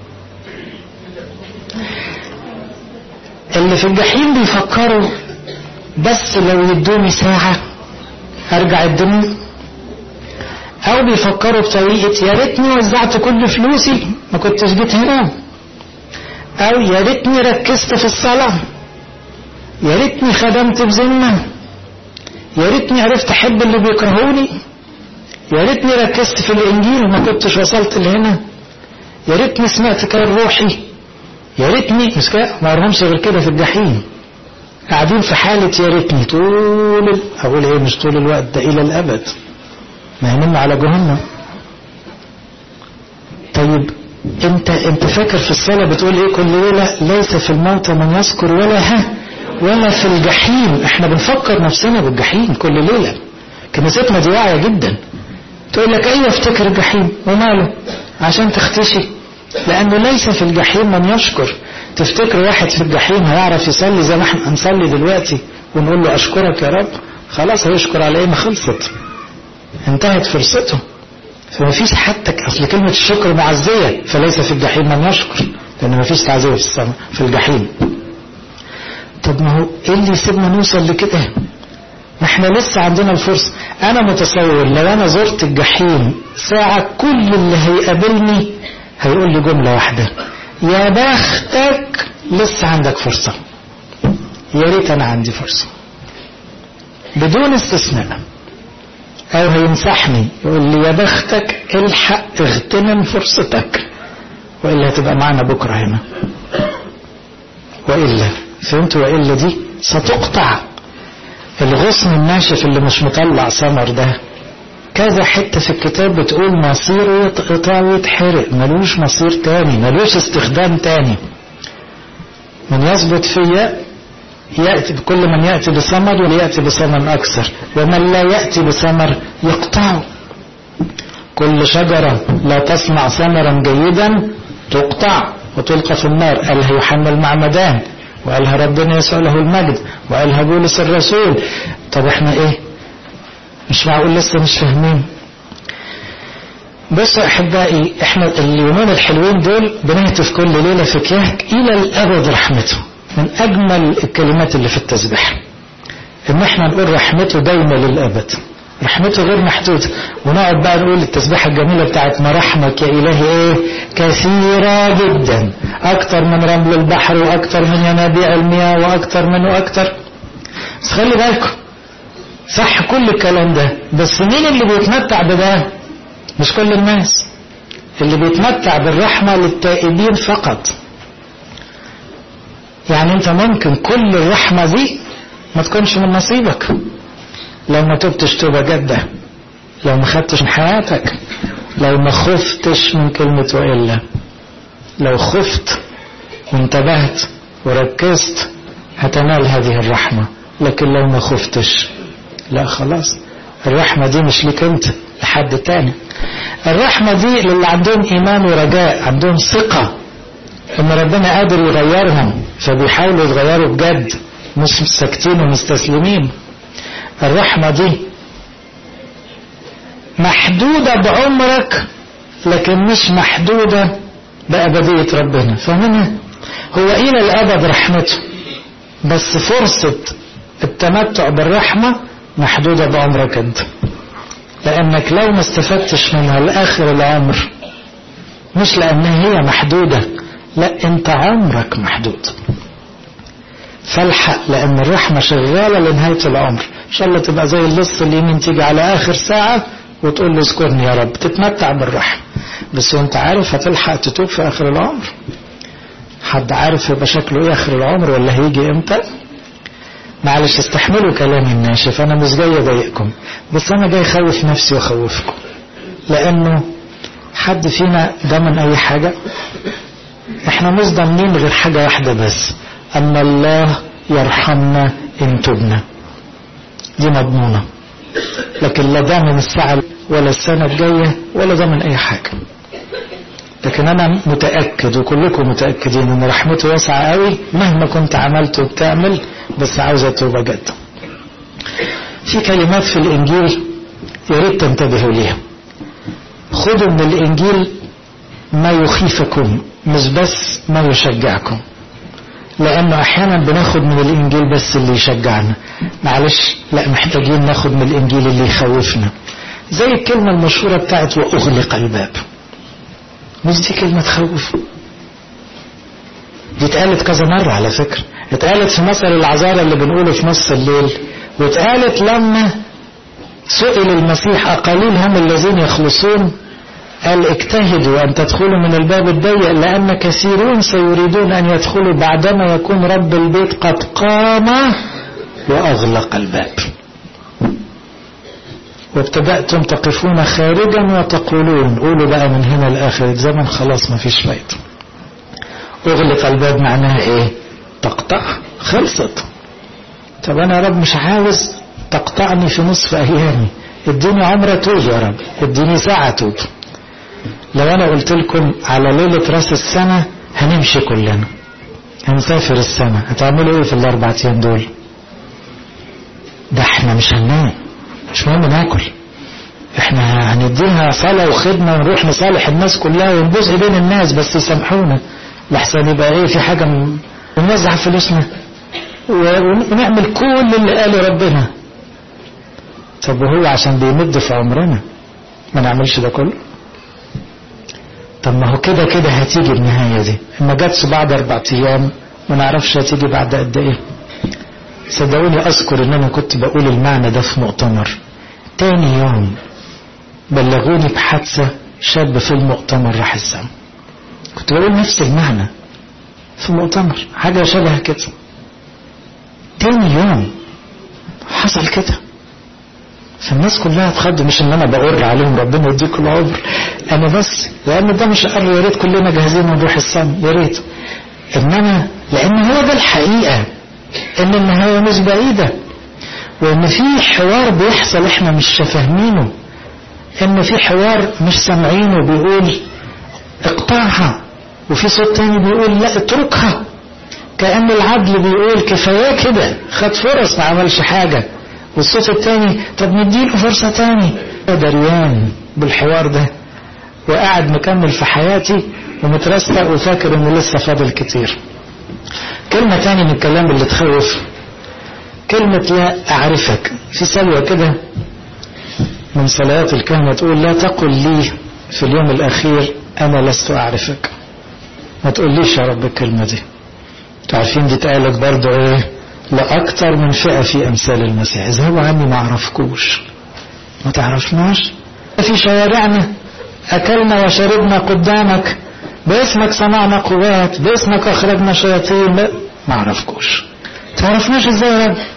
اللي في الجحيم بيفكروا بس لو يدوني ساعة ارجع الدنيا او بيفكروا بطريقة يا ريتني وزعت كل فلوسي ما كنتش جيت هنا او يا ريتني ركزت في الصلاة يا ريتني خدمت بذمة يا ريتني عرفت احب اللي بيكرهوني يا ريتني ركزت في الانجيل وما كنتش وصلت لهنا يا ريتني سمعت كلام روحي يا ريتني مش كده ما لهمش غير كده في الجحيم قاعدين في حالة يا ريتني طول ال... اقول ايه مش طول الوقت ده الى الابد ما ينم على جهنم طيب انت انت فاكر في الصلاة بتقول ايه كل ليلة ليس في الموت من يذكر ولا ها ولا في الجحيم احنا بنفكر نفسنا بالجحيم كل ليلة كنيستنا دي واعية جدا تقول لك ايوه افتكر الجحيم وماله عشان تختشي لانه ليس في الجحيم من يشكر تفتكر واحد في الجحيم هيعرف يصلي زي ما احنا هنصلي دلوقتي ونقول له اشكرك يا رب خلاص هيشكر على ايه ما خلصت انتهت فرصته فما فيش حتى اصل كلمة الشكر معزية فليس في الجحيم من يشكر لان ما فيش تعزية في السماء في الجحيم طب ما هو ايه اللي يسيبنا نوصل لكده ما احنا لسه عندنا الفرصة انا متصور لو انا زرت الجحيم ساعة كل اللي هيقابلني هيقول لي جملة واحدة يا بختك لسه عندك فرصة يا ريت انا عندي فرصة بدون استثناء او هينصحني يقول لي يا بختك الحق اغتنم فرصتك والا هتبقى معانا بكره هنا والا فهمت والا دي ستقطع الغصن الناشف اللي مش مطلع ثمر ده كذا حتة في الكتاب بتقول مصيره يتقطع ويتحرق ملوش مصير تاني ملوش استخدام تاني من يثبت فيا يأتي كل من يأتي بثمر وليأتي بثمر أكثر ومن لا يأتي بثمر يقطعه كل شجرة لا تصنع ثمرا جيدا تقطع وتلقى في النار قالها يوحنا المعمدان وقالها ربنا يسوع له المجد وقالها بولس الرسول طب احنا ايه مش معقول لسه مش فاهمين بصوا احبائي احنا اليومين الحلوين دول بنهتف كل ليله في كيهك الى الابد رحمته من اجمل الكلمات اللي في التسبيح ان احنا نقول رحمته دايما للابد رحمته غير محدودة ونقعد بقى نقول التسبيحة الجميلة بتاعت مراحمك يا إلهي إيه كثيرة جدا أكتر من رمل البحر وأكتر من ينابيع المياه وأكتر من وأكتر بس خلي بالكم صح كل الكلام ده بس مين اللي بيتمتع بده مش كل الناس اللي بيتمتع بالرحمة للتائبين فقط يعني انت ممكن كل الرحمة دي ما تكونش من نصيبك لو ما تبتش توبة جدة لو ما خدتش من حياتك لو ما خفتش من كلمة وإلا لو خفت وانتبهت وركزت هتنال هذه الرحمة لكن لو ما خفتش لا خلاص الرحمة دي مش لك انت لحد تاني الرحمة دي للي عندهم إيمان ورجاء عندهم ثقة إن ربنا قادر يغيرهم فبيحاولوا يتغيروا بجد مش ساكتين ومستسلمين الرحمة دي محدودة بعمرك لكن مش محدودة بأبدية ربنا فهمنا هو إلى الأبد رحمته بس فرصة التمتع بالرحمة محدودة بعمرك أنت لأنك لو ما استفدتش منها لآخر العمر مش لأنها هي محدودة لا انت عمرك محدود فالحق لان الرحمة شغالة لنهاية العمر ان شاء الله تبقى زي اللص اليمين تيجي على اخر ساعة وتقول له اذكرني يا رب تتمتع بالرحمة بس وانت عارف هتلحق تتوب في اخر العمر حد عارف يبقى شكله ايه اخر العمر ولا هيجي امتى معلش استحملوا كلامي الناشف انا مش جاي اضايقكم بس انا جاي اخوف نفسي واخوفكم لانه حد فينا ضمن اي حاجة احنا مش ضامنين غير حاجة واحدة بس ان الله يرحمنا ان تبنا دي مضمونة لكن لا ضامن الساعة ولا السنة الجاية ولا ضامن اي حاجة لكن انا متأكد وكلكم متأكدين ان رحمته واسعة قوي مهما كنت عملت وبتعمل بس عاوزة توبة جد في كلمات في الانجيل يا ريت تنتبهوا ليها خذوا من الانجيل ما يخيفكم مش بس ما يشجعكم لانه احيانا بناخد من الانجيل بس اللي يشجعنا معلش لا محتاجين ناخد من الانجيل اللي يخوفنا زي الكلمة المشهورة بتاعت واغلق الباب مش دي كلمة تخوف دي اتقالت كذا مرة على فكرة اتقالت في مثل العذارى اللي بنقوله في نص الليل واتقالت لما سئل المسيح أقليل هم الذين يخلصون قال اجتهدوا أن تدخلوا من الباب الضيق لأن كثيرون سيريدون أن يدخلوا بعدما يكون رب البيت قد قام وأغلق الباب وابتدأتم تقفون خارجا وتقولون قولوا بقى من هنا لآخر الزمن خلاص ما فيش فايدة اغلق الباب معناها ايه تقطع خلصت طب انا يا رب مش عاوز تقطعني في نصف ايامي اديني عمر توب يا رب اديني ساعة توب لو انا قلت لكم على ليلة راس السنة هنمشي كلنا هنسافر السنة هتعملوا ايه في الاربع ايام دول ده احنا مش هننام مش مهم ناكل احنا هنديها صلاة وخدمة ونروح نصالح الناس كلها ونبوس بين الناس بس يسامحونا لحسن يبقى ايه في حاجة م... ونوزع فلوسنا ونعمل كل اللي قاله ربنا طب وهو عشان بيمد في عمرنا ما نعملش ده كله طب ما هو كده كده هتيجي النهاية دي ما جاتش بعد اربع ايام ما نعرفش هتيجي بعد قد ايه صدقوني اذكر ان انا كنت بقول المعنى ده في مؤتمر تاني يوم بلغوني بحادثة شاب في المؤتمر راح السما كنت بقول نفس المعنى في مؤتمر حاجة شبه كده تاني يوم حصل كده فالناس كلها اتخضوا مش ان انا بقر عليهم ربنا يديكم العمر انا بس لان ده مش قر يا ريت كلنا جاهزين ونروح السما يا ريت انما لان هو ده الحقيقه ان النهايه مش بعيده وان في حوار بيحصل احنا مش فاهمينه ان في حوار مش سامعينه بيقول اقطعها وفي صوت تاني بيقول لا اتركها كأن العدل بيقول كفاية كده خد فرص ما عملش حاجة والصوت التاني طب نديله فرصة تاني دريان بالحوار ده وقاعد مكمل في حياتي ومترستق وفاكر انه لسه فاضل كتير كلمة تاني من الكلام اللي تخوف كلمة لا أعرفك في سلوى كده من صلوات الكهنة تقول لا تقل لي في اليوم الأخير أنا لست أعرفك ما تقوليش يا رب الكلمة دي تعرفين دي اتقالت برضه ايه لأكثر من فئة في أمثال المسيح اذهبوا عني ما أعرفكوش ما تعرفناش في شوارعنا أكلنا وشربنا قدامك باسمك صنعنا قوات باسمك أخرجنا شياطين ما أعرفكوش تعرفناش ازاي يا رب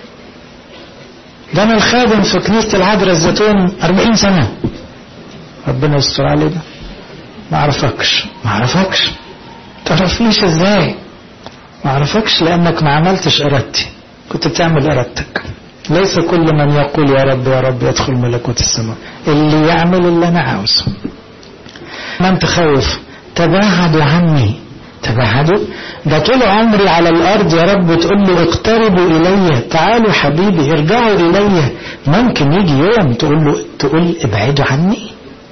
ده أنا الخادم في كنيسة العذراء الزيتون 40 سنة ربنا يستر علينا ما أعرفكش ما أعرفكش تعرفنيش ازاي ما أعرفكش لأنك ما عملتش إرادتي كنت بتعمل إرادتك ليس كل من يقول يا رب يا رب يدخل ملكوت السماء اللي يعمل اللي أنا عاوزه من تخوف تباعدوا عني تباعدوا ده طول عمري على الأرض يا رب تقول لي اقتربوا إلي تعالوا حبيبي ارجعوا إلي ممكن يجي يوم تقول له تقول ابعدوا عني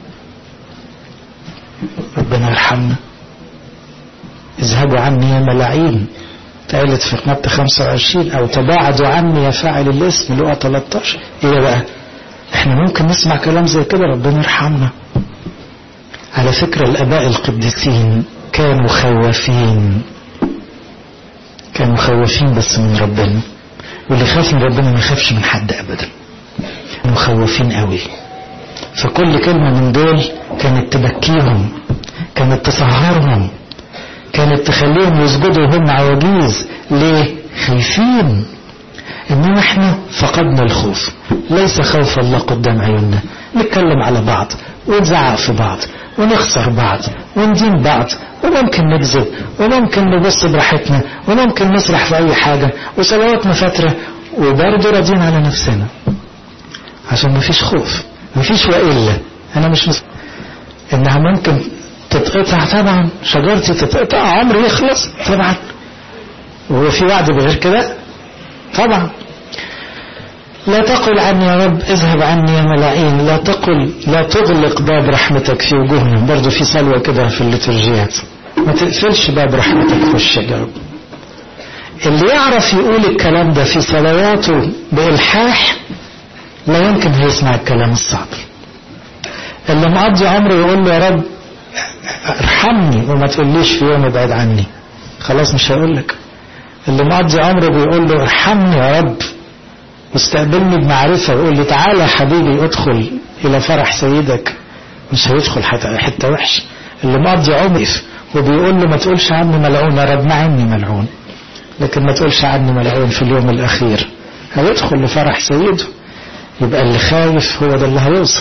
ربنا يرحمنا اذهبوا عني يا ملاعين تقالت في متى 25 او تباعدوا عني يا فاعل الاسم لقى 13 ايه بقى احنا ممكن نسمع كلام زي كده ربنا يرحمنا على فكرة الاباء القديسين كانوا خوافين كانوا خوافين بس من ربنا واللي خاف من ربنا ما يخافش من حد ابدا مخوفين قوي فكل كلمة من دول كانت تبكيهم كانت تسهرهم كانت تخليهم يسجدوا وهم عواجيز ليه خايفين انما احنا فقدنا الخوف ليس خوف الله قدام عيوننا نتكلم على بعض ونزعق في بعض ونخسر بعض وندين بعض وممكن نكذب وممكن نبص براحتنا وممكن نسرح في اي حاجة وصلواتنا فترة وبرضه راضيين على نفسنا عشان مفيش خوف مفيش وإلا أنا مش مس... إنها ممكن تتقطع طبعا شجرتي تتقطع عمري يخلص طبعا وهو في وعد بغير كده طبعا لا تقل عني يا رب اذهب عني يا ملاعين لا تقل لا تغلق باب رحمتك في وجوهنا برضو في صلوة كده في الليتورجيات ما تقفلش باب رحمتك في وشك يا رب اللي يعرف يقول الكلام ده في صلواته بإلحاح لا يمكن هيسمع الكلام الصعب اللي مقضي عمره يقول له يا رب ارحمني وما تقوليش في يوم ابعد عني خلاص مش هيقول لك اللي مقضي عمره بيقول له ارحمني يا رب واستقبلني بمعرفة ويقول لي تعالى يا حبيبي ادخل إلى فرح سيدك مش هيدخل حتى حتة وحش اللي مقضي عمره وبيقول له ما تقولش عني ملعون يا رب مع اني ملعون لكن ما تقولش عني ملعون في اليوم الأخير هيدخل لفرح سيده يبقى اللي خايف هو ده اللي هيوصل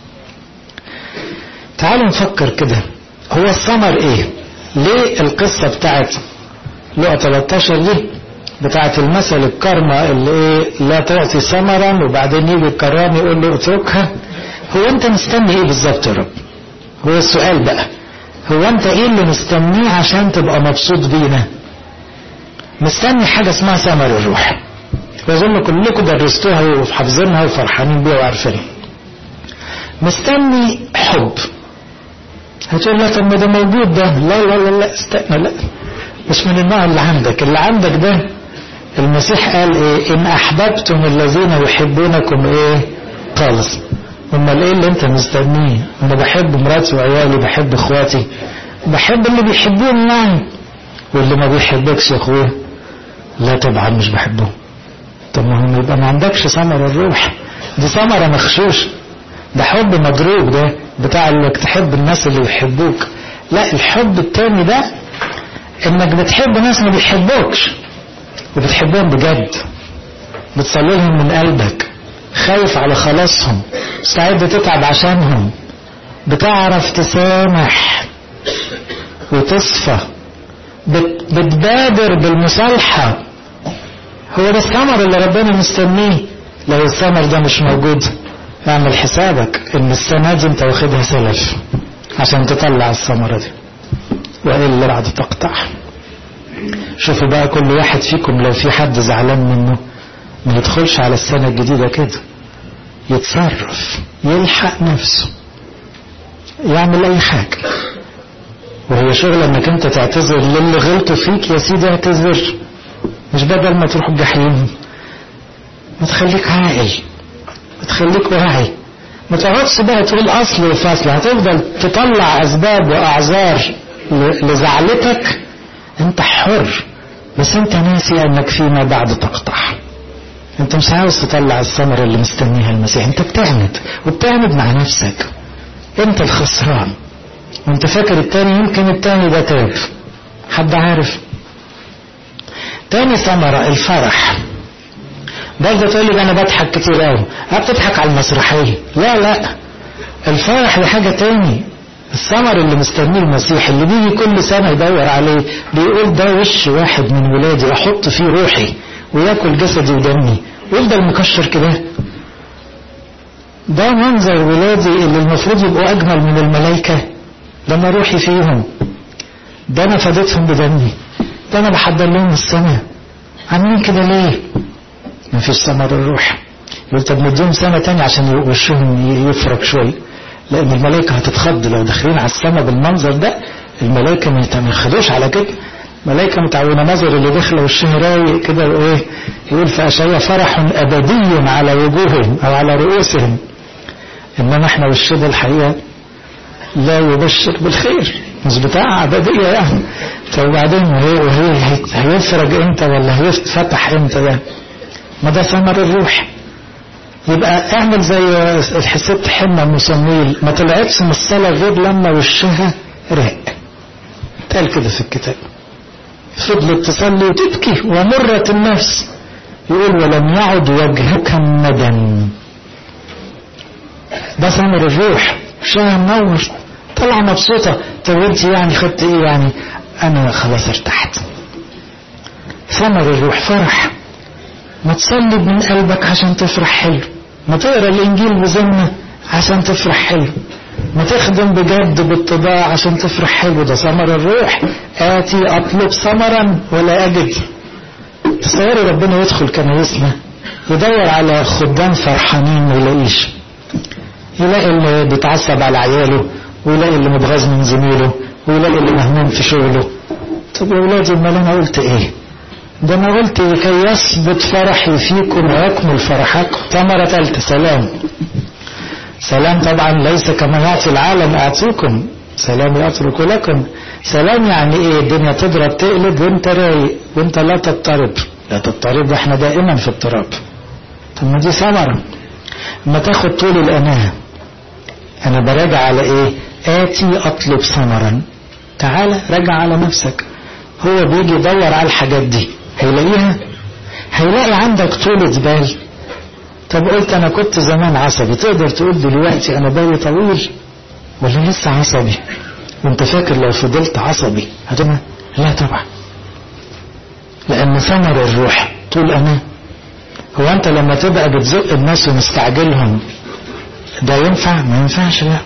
تعالوا نفكر كده هو الثمر ايه ليه القصة بتاعت لقى 13 دي بتاعت المثل الكرمة اللي ايه لا تعطي ثمرا وبعدين يجي الكرام يقول له اتركها هو انت مستني ايه بالظبط يا رب هو السؤال بقى هو انت ايه اللي مستنيه عشان تبقى مبسوط بينا مستني حاجة اسمها ثمر الروح وأظن كلكم درستوها وحافظينها وفرحانين بيها وعارفينها مستني حب هتقول لا طب ما ده موجود ده لا لا لا لا استنى لا مش من النوع اللي عندك اللي عندك ده المسيح قال ايه ان احببتم الذين يحبونكم ايه خالص امال ايه اللي انت مستنيه انا بحب مراتي وعيالي بحب اخواتي بحب اللي بيحبوني يعني واللي ما بيحبكش يا اخويا لا طبعا مش بحبهم طب ما هو يبقى ما عندكش ثمر الروح دي ثمرة مخشوش ده حب مضروب ده بتاع انك تحب الناس اللي يحبوك لا الحب التاني ده انك بتحب ناس ما بيحبوكش وبتحبهم بجد بتصلي لهم من قلبك خايف على خلاصهم مستعد تتعب عشانهم بتعرف تسامح وتصفى بتبادر بالمصالحة هو ده الثمر اللي ربنا مستنيه لو الثمر ده مش موجود اعمل حسابك ان السنة دي انت واخدها سلف عشان تطلع الثمرة دي وإلا بعد تقطع شوفوا بقى كل واحد فيكم لو في حد زعلان منه ما يدخلش على السنة الجديدة كده يتصرف يلحق نفسه يعمل أي حاجة وهي شغل انك انت تعتذر للي غلطوا فيك يا سيدي اعتذر مش بدل ما تروح الجحيم ما تخليك عاقل ما تخليك واعي ما تقعدش بقى تقول اصل وفصل هتفضل تطلع اسباب واعذار لزعلتك انت حر بس انت ناسي انك فيما بعد تقطع انت مش عاوز تطلع الثمرة اللي مستنيها المسيح انت بتعند وبتعند مع نفسك انت الخسران وانت فاكر التاني يمكن التاني ده تاب حد عارف تاني ثمرة الفرح برضه تقول لي انا بضحك كتير قوي بتضحك على المسرحية لا لا الفرح ده حاجة تاني الثمر اللي مستنيه المسيح اللي بيجي كل سنة يدور عليه بيقول ده وش واحد من ولادي احط فيه روحي وياكل جسدي ودمي ويفضل مكشر كده ده منظر ولادي اللي المفروض يبقوا اجمل من الملائكة لما روحي فيهم ده انا فديتهم بدمي ده انا بحضر لهم السنة عاملين كده ليه مفيش ثمر الروح يقول طب نديهم سنة تانية عشان وشهم يفرق شوي لان الملائكة هتتخض لو داخلين على السماء بالمنظر ده الملائكة ما يخدوش على كده ملائكة متعودة نظر اللي داخله وشها رايق كده وايه يقول في اشعياء فرح ابدي على وجوههم او على رؤوسهم انما احنا وشنا الحقيقة لا يبشر بالخير مش بتاع عبادية يعني طب وبعدين وهي, وهي هيفرج امتى ولا هيفتح امتى ده ما ده ثمر الروح يبقى اعمل زي الست حنة ام صمويل ما طلعتش من الصلاة غير لما وشها رق قال كده في الكتاب فضلت تصلي وتبكي ومرت النفس يقول ولم يعد وجهك الندم ده ثمر الروح وشها منور طالعة مبسوطة طب انت يعني خدت ايه يعني انا خلاص ارتحت ثمر الروح فرح ما تصلي من قلبك عشان تفرح حلو ما تقرا الانجيل بذمه عشان تفرح حلو ما تخدم بجد باتضاع عشان تفرح حلو ده ثمر الروح آتي أطلب ثمرا ولا أجد تصوري ربنا يدخل كنايسنا يدور على خدام فرحانين ما يلاقيش يلاقي اللي بيتعصب على عياله ويلاقي اللي متغاظ من زميله ويلاقي اللي مهموم في شغله طب يا ولادي امال انا قلت ايه ده انا قلت لكي يثبت فرحي فيكم ويكمل فرحكم ثمرة ثالثة سلام سلام طبعا ليس كما يعطي العالم اعطيكم سلام يترك لكم سلام يعني ايه الدنيا تضرب تقلب وانت رايق وانت لا تضطرب لا تضطرب احنا دائما في اضطراب طب ما دي ثمرة اما تاخد طول الاناه انا براجع على ايه اتي اطلب ثمرا تعالى راجع على نفسك هو بيجي يدور على الحاجات دي هيلاقيها هيلاقي عندك طولة بال طب قلت انا كنت زمان عصبي تقدر تقول دلوقتي انا بالي طويل ولا لسه عصبي وانت فاكر لو فضلت عصبي هتبقى لا طبعا لان ثمر الروح طول امان هو انت لما تبقى بتزق الناس ومستعجلهم ده ينفع ما ينفعش لا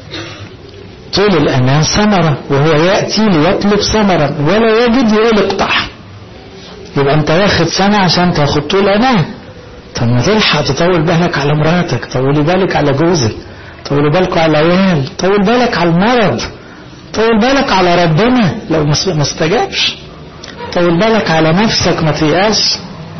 طول الأمان ثمرة وهو يأتي ليطلب ثمرة ولا يجد يقول اقطعها يبقى انت واخد سنة عشان تاخد طول أمان طب ما تلحق تطول بالك على مراتك طولي بالك على جوزك طول بالك على العيال طول بالك على المرض طول بالك على ربنا لو ما استجابش طول بالك على نفسك ما تيأس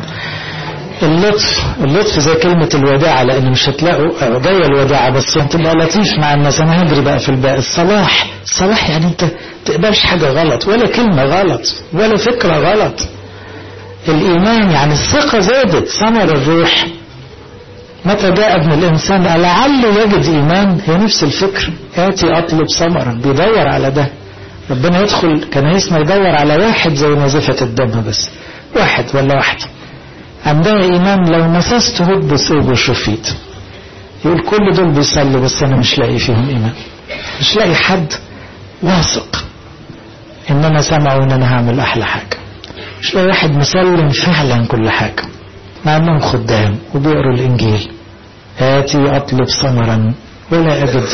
اللطف اللطف زي كلمة الوداعة لأن مش هتلاقوا جاية الوداعة بس تبقى لطيف مع الناس أنا هجري بقى في الباقي الصلاح الصلاح يعني أنت تقبلش حاجة غلط ولا كلمة غلط ولا فكرة غلط الإيمان يعني الثقة زادت ثمر الروح متى جاء ابن الإنسان لعله يجد إيمان هي نفس الفكر آتي أطلب ثمرا بيدور على ده ربنا يدخل كنايسنا يدور على واحد زي نزفة الدم بس واحد ولا واحدة عندها إيمان لو مسسته بثوبه شفيت يقول كل دول بيصلوا بس أنا مش لاقي فيهم إيمان مش لاقي حد واثق إن أنا سمعوا إن أنا هعمل أحلى حاجة مش لاقي واحد مسلم فعلا كل حاجة مع أنهم خدام وبيقروا الإنجيل آتي أطلب ثمرا ولا أجد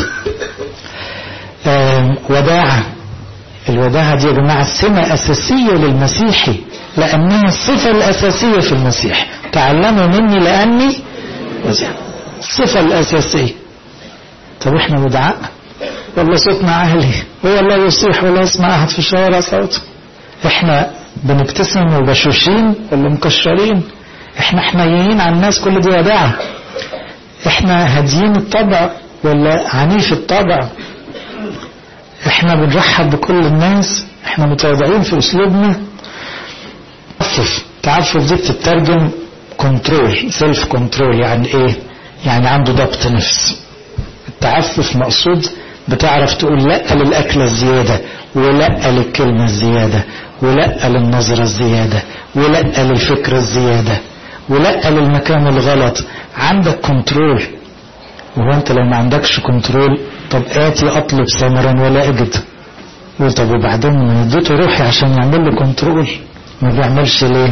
وداعة الوداعة دي يا جماعة سمة أساسية للمسيحي لأنها الصفة الأساسية في المسيح تعلموا مني لأني الصفة الأساسية طب احنا ودعاء ولا صوتنا عالي هو لا يصيح ولا يسمع أحد في الشوارع صوته احنا بنبتسم وبشوشين ولا مكشرين احنا حنينين على الناس كل دي وداعة احنا هاديين الطبع ولا عنيف الطبع احنا بنرحب بكل الناس احنا متواضعين في اسلوبنا تعفف تعفف دي بتترجم كنترول سيلف كنترول يعني ايه يعني عنده ضبط نفس التعفف مقصود بتعرف تقول لا للأكلة الزيادة ولا للكلمة الزيادة ولا للنظرة الزيادة ولا للفكرة الزيادة ولا للمكان الغلط عندك كنترول وهو انت لو ما عندكش كنترول طب آتي أطلب ثمرا ولا أجد يقول طب وبعدين ما اديته روحي عشان يعمل لي كنترول ما بيعملش ليه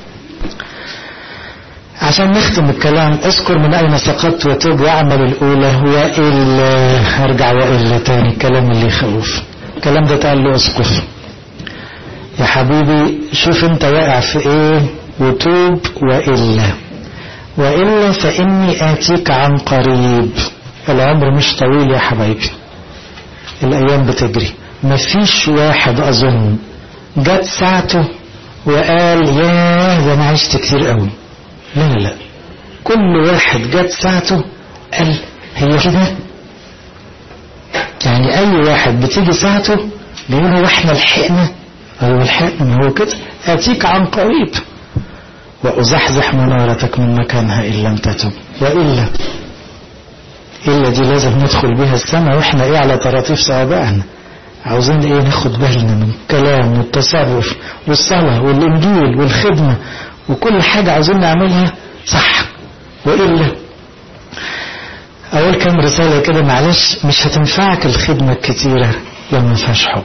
عشان نختم الكلام اذكر من اين سقطت وتوب واعمل الاولى والا ارجع والا تاني الكلام اللي يخوف الكلام ده اتقال له اسقف يا حبيبي شوف انت واقع في ايه وتوب والا والا فاني اتيك عن قريب العمر مش طويل يا حبايبي الايام بتجري مفيش واحد اظن جت ساعته وقال ياه ده انا عشت كتير قوي لا لا لا كل واحد جت ساعته قال هي كده يعني اي واحد بتيجي ساعته بيقولوا واحنا لحقنا ايوه لحقنا ما هو كده اتيك عن قريب وازحزح منارتك من مكانها ان لم تتب والا الا دي لازم ندخل بيها السماء واحنا ايه على طراطيف صوابعنا عاوزين ايه ناخد بالنا من الكلام والتصرف والصلاة والانجيل والخدمة وكل حاجة عاوزين نعملها صح وإلا أقول كام رسالة كده معلش مش هتنفعك الخدمة الكتيرة لو ما فيهاش حب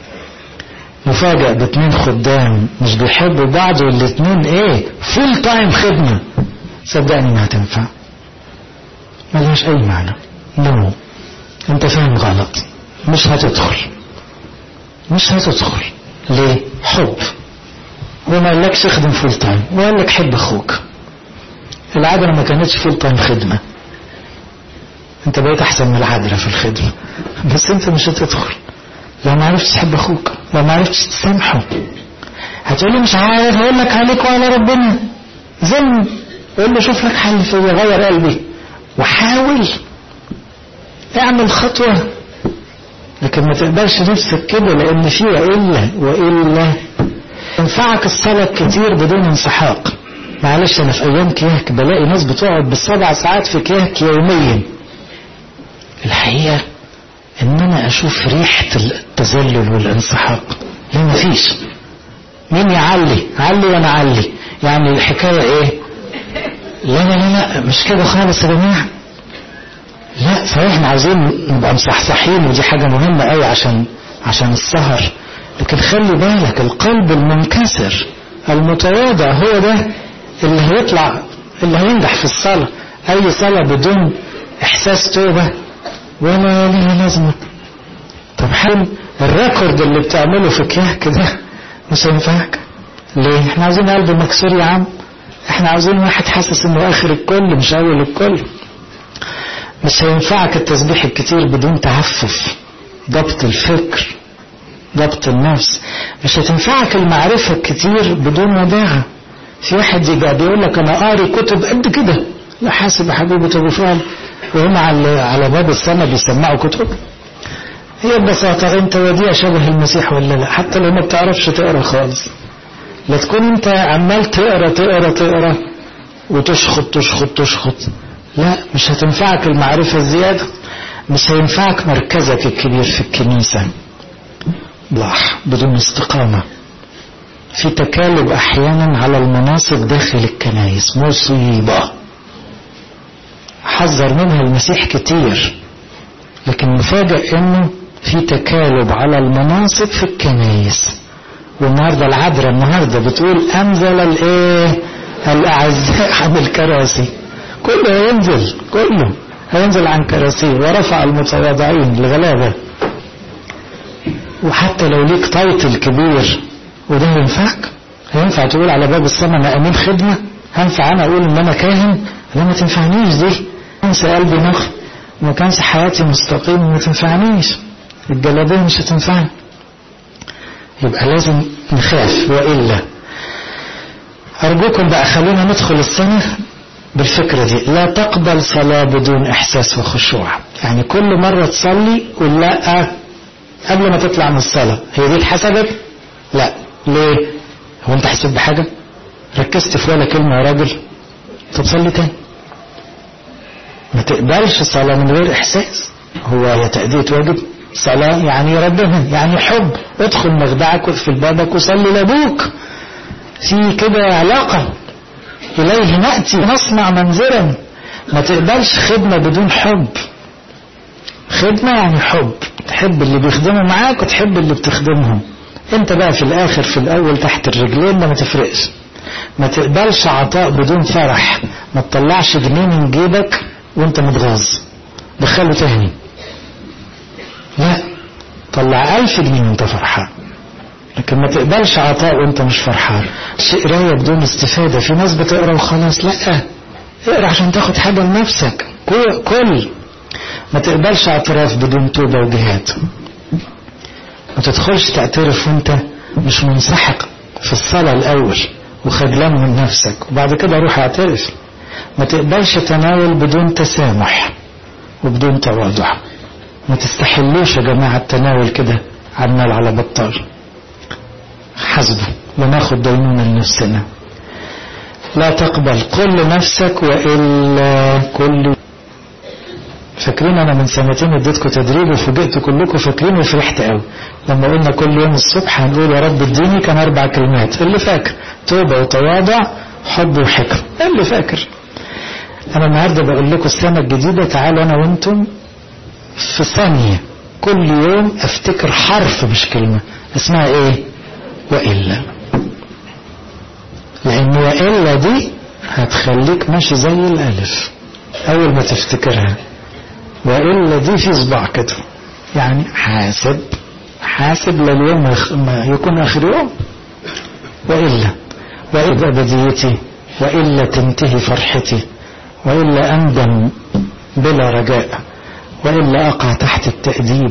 مفاجأ باتنين خدام مش بيحبوا بعض والاتنين ايه فول تايم خدمة صدقني ما هتنفع ملهاش اي معنى نو انت فاهم غلط مش هتدخل مش هتدخل ليه حب هو ما قالكش اخدم فول تايم وقال لك حب اخوك العذراء ما كانتش فول تايم خدمة انت بقيت احسن من العذراء في الخدمة بس انت مش هتدخل لو ما عرفتش تحب اخوك لو ما عرفتش تسامحه هتقولي مش عارف اقول لك عليك وعلى ربنا زن قول له شوف لك حل فيا غير قلبي وحاول اعمل خطوة لكن ما تقدرش نفسك كده لان في والا والا ينفعك الصلاة كتير بدون انسحاق معلش انا في ايام كياك بلاقي ناس بتقعد بالسبع ساعات في كياك يوميا الحقيقة ان انا اشوف ريحة التذلل والانسحاق لا مفيش مين يعلي علي وانا علي يعني الحكاية ايه لا لا لا لا مش كده خالص يا جماعة لا صحيح احنا عاوزين نبقى مصحصحين ودي حاجة مهمة قوي عشان عشان السهر لكن خلي بالك القلب المنكسر المتواضع هو ده اللي هيطلع اللي هينجح في الصلاة أي صلاة بدون إحساس توبة ولا ليها لازمة طب حلو الريكورد اللي بتعمله في كياك ده مش هينفعك ليه احنا عاوزين قلب مكسور يا عم احنا عاوزين واحد حاسس انه اخر الكل مش اول الكل مش هينفعك التسبيح الكتير بدون تعفف ضبط الفكر ضبط النفس مش هتنفعك المعرفة الكتير بدون وداعة في واحد يجي بيقول لك انا قاري كتب قد كده لا حاسب يا حبيبي ابو فعل وهم على على باب السماء بيسمعوا كتب هي ببساطة انت وديع شبه المسيح ولا لا حتى لو ما بتعرفش تقرا خالص لا تكون انت عمال تقرا تقرا تقرا وتشخط تشخط تشخط لا مش هتنفعك المعرفة الزيادة مش هينفعك مركزك الكبير في الكنيسة ضح بدون استقامة في تكالب أحيانا على المناصب داخل الكنائس مصيبة حذر منها المسيح كتير لكن مفاجئ انه في تكالب على المناصب في الكنائس والنهارده العذراء النهارده بتقول انزل الايه الاعزاء عن الكراسي كله هينزل كله هينزل عن كراسيه ورفع المتواضعين الغلابه وحتى لو ليك تايتل كبير وده ينفعك هينفع تقول على باب السماء انا امين خدمه هينفع انا اقول ان انا كاهن لا ما تنفعنيش دي كانش قلبي نقي وما كانش حياتي مستقيم ما تنفعنيش الجلابيه مش هتنفعني يبقى لازم نخاف والا ارجوكم بقى خلونا ندخل السنه بالفكرة دي لا تقبل صلاة بدون إحساس وخشوع يعني كل مرة تصلي قول لا قبل ما تطلع من الصلاة هي دي اتحسبت لا ليه هو انت حسيت بحاجة ركزت في ولا كلمة يا راجل طب صلي تاني ما تقبلش صلاة من غير إحساس هو هي تأدية واجب صلاة يعني ربنا يعني حب ادخل مخدعك واقفل بابك وصلي لأبوك في كده علاقة إليه نأتي نصنع منزلا ما تقبلش خدمة بدون حب خدمة يعني حب تحب اللي بيخدموا معاك وتحب اللي بتخدمهم انت بقى في الاخر في الاول تحت الرجلين ده ما تفرقش ما تقبلش عطاء بدون فرح ما تطلعش جنيه من جيبك وانت متغاظ دخله تاني لا طلع ألف جنيه وانت فرحان لكن ما تقبلش عطاء وانت مش فرحان قرايه بدون استفادة في ناس بتقرا وخلاص لا اقرا عشان تاخد حاجة لنفسك كل ما تقبلش اعتراف بدون توبة وجهاد ما تدخلش تعترف وانت مش منسحق في الصلاة الأول وخجلان من نفسك وبعد كده روح اعترف ما تقبلش تناول بدون تسامح وبدون تواضع ما تستحلوش يا جماعة التناول كده عمال على بطال حسبه وناخد دينونة لنفسنا لا تقبل كل نفسك وإلا كل فاكرين انا من سنتين اديتكم تدريب وفوجئت كلكم فاكرين وفرحت قوي لما قلنا كل يوم الصبح هنقول يا رب اديني كان اربع كلمات اللي فاكر توبه وتواضع حب وحكم اللي فاكر انا النهارده بقول لكم السنه الجديده تعالوا انا وانتم في ثانيه كل يوم افتكر حرف مش كلمه اسمها ايه والا لان والا دي هتخليك ماشي زي الالف اول ما تفتكرها وإلا دي في صباع كده يعني حاسب حاسب لليوم ما يكون آخر يوم وإلا وإلا أبديتي وإلا تنتهي فرحتي وإلا أندم بلا رجاء وإلا أقع تحت التأديب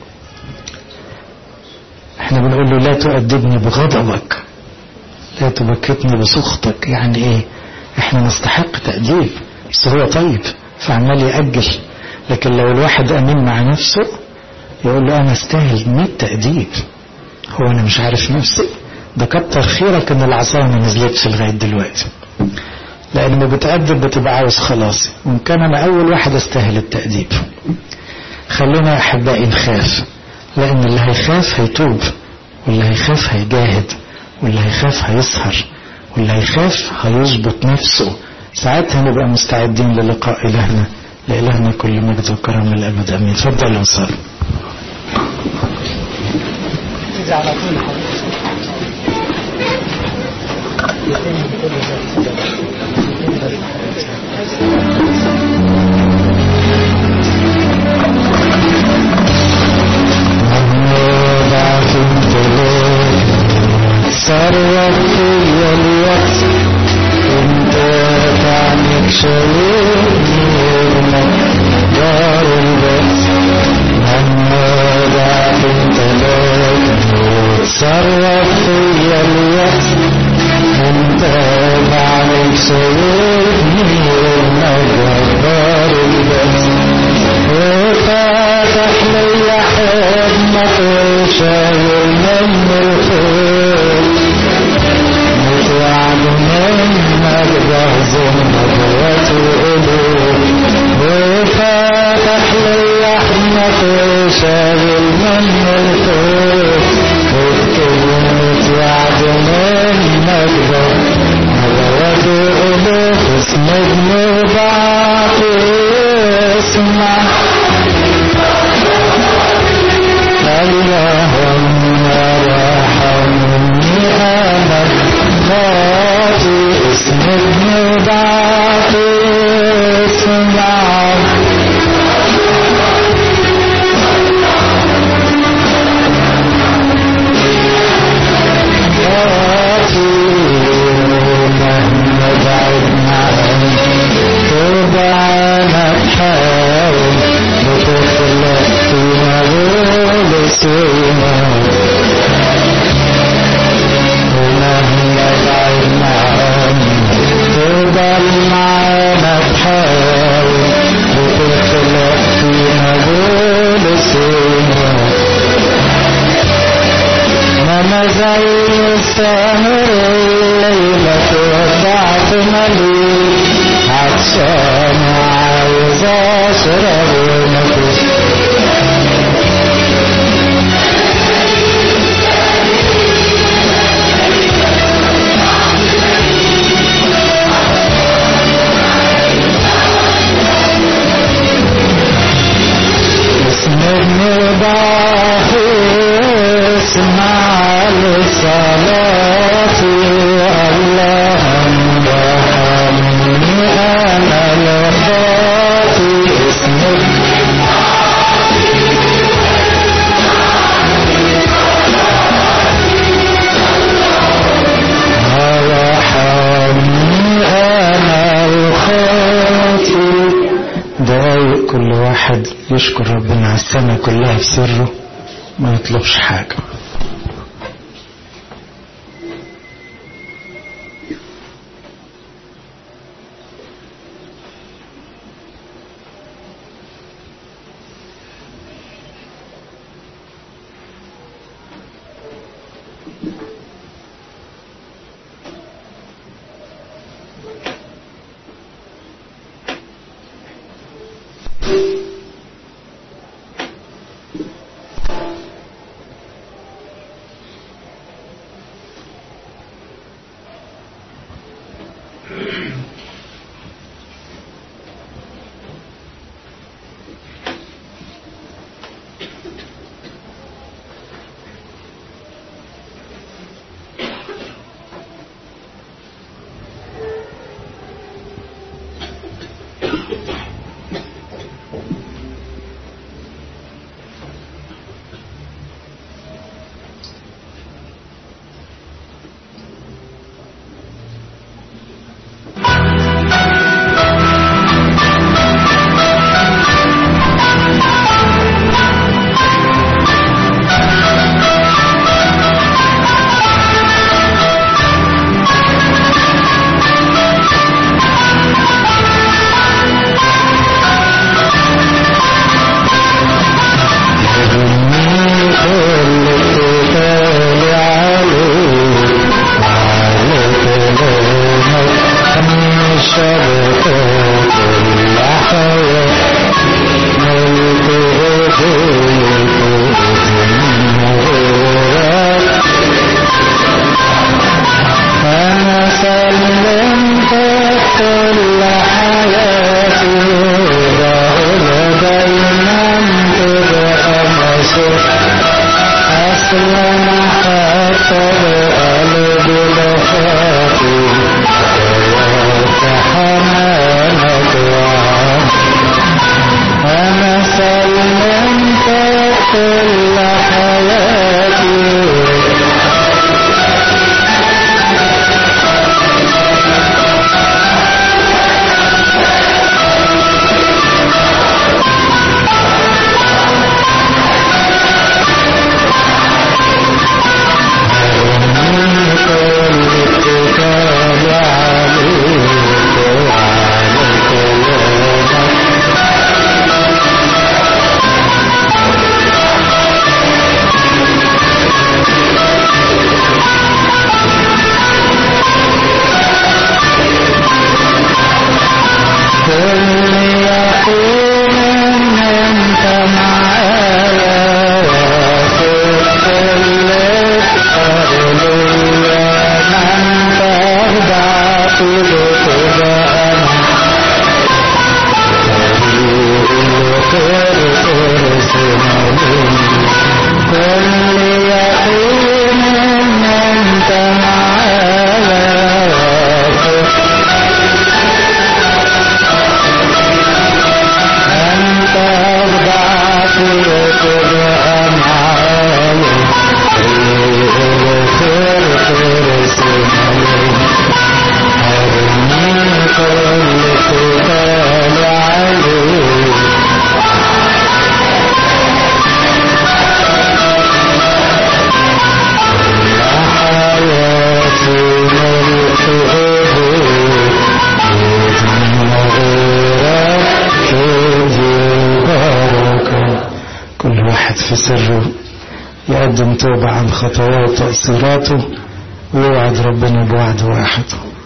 احنا بنقول له لا تؤدبني بغضبك لا تبكتني بسخطك يعني ايه احنا نستحق تأديب بس هو طيب فعمال يأجل لكن لو الواحد أمين مع نفسه يقول له أنا استاهل 100 تأديب هو أنا مش عارف نفسي ده كتر خيرك إن العصاية ما نزلتش لغاية دلوقتي لأن بتأدب بتبقى عاوز خلاص وإن كان أنا أول واحد أستاهل التأديب خلونا يا أحبائي نخاف لأن اللي هيخاف هيتوب واللي هيخاف هيجاهد واللي هيخاف هيسهر واللي هيخاف هيظبط نفسه ساعتها نبقى مستعدين للقاء إلهنا لإلهنا كل مجد وكرم للأبد أمين تفضل يا صار صرف في الوقت انت تعنيك شايفني دار البأس محمد عفنت لك صرف في الوقت انت معنيك شايفني دار البأس وفاتح لي حضنك وشايل من الخير متوعد منك جهز النبوات وقلوب وفاتح لي حضنك وشايل من الخير وبكلمة وعد منك نبوات وقلوب اسندني بعطي اسمع اللهم ارحمني انا خاطي اسمعني بعطي اسمع خاطي مهما بعدنا عنك تبعنا تحاول بتخلق فينا بلسونا ومهما بعدنا عنك تضل معانا تحاول بتخلق فينا بلسونا ماما زي السهر الليلة توضعت مليل عطشان وعايز اشرب ونفس اسمعني ضعفي اسمع لصلاتي اللهم ارحمني انا لخاطي اسمك ارحمني انا الخاطي دقايق كل واحد يشكر ربنا على السنة كلها في سره ما يطلبش حاجة القلب الخاطئ ويرك حنانك وعافيك أنا سلمت كل حياتي من كل اتكال عليك وعلى كلامك كل يقين أنت معايا وفي كل أغلية من تخضع في القدام كل يقين أنت معايا وفي أنت أخضعت لتبقى معايا الخير خير سنين أرمي كل قتال عليك حياتي ملك أبوك كل واحد في سره يقدم توبة عن خطواته وتأثيراته ويوعد ربنا بوعد واحد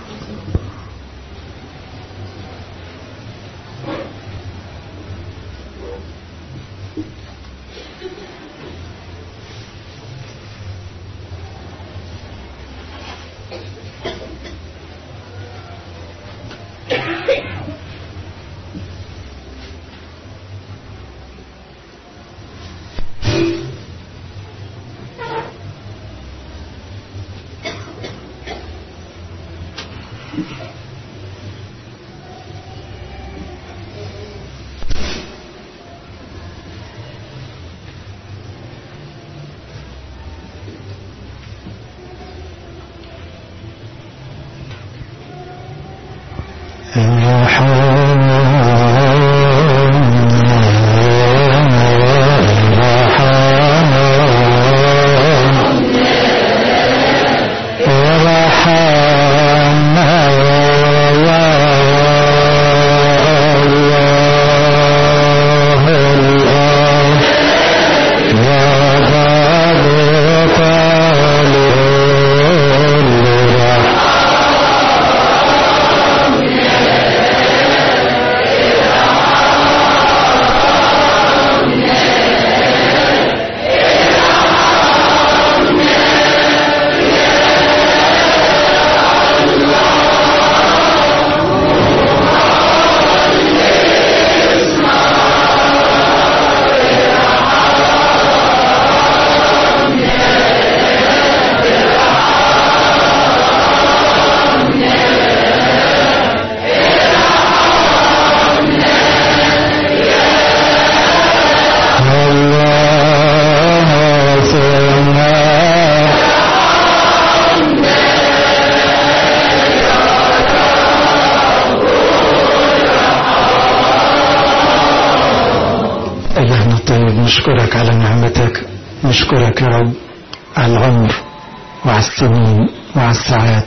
إلهنا الطيب نشكرك على نعمتك نشكرك يا رب على العمر وعلى السنين وعلى الساعات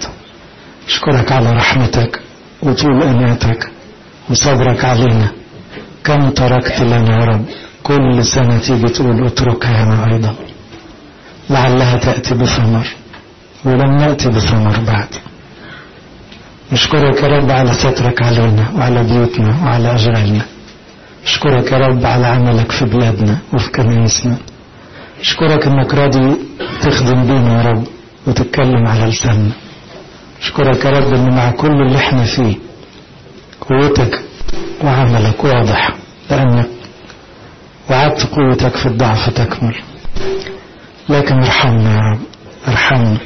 نشكرك على رحمتك وطول أناتك وصبرك علينا كم تركت لنا يا رب كل سنة تيجي تقول اتركها أنا أيضا لعلها تأتي بثمر ولم نأتي بثمر بعد نشكرك يا رب على سترك علينا وعلى بيوتنا وعلى أجرالنا أشكرك يا رب على عملك في بلادنا وفي كنايسنا أشكرك إنك راضي تخدم بينا يا رب وتتكلم على لساننا أشكرك يا رب إن مع كل اللي احنا فيه قوتك وعملك واضح لأنك وعدت قوتك في الضعف تكمل لكن ارحمنا يا رب ارحمنا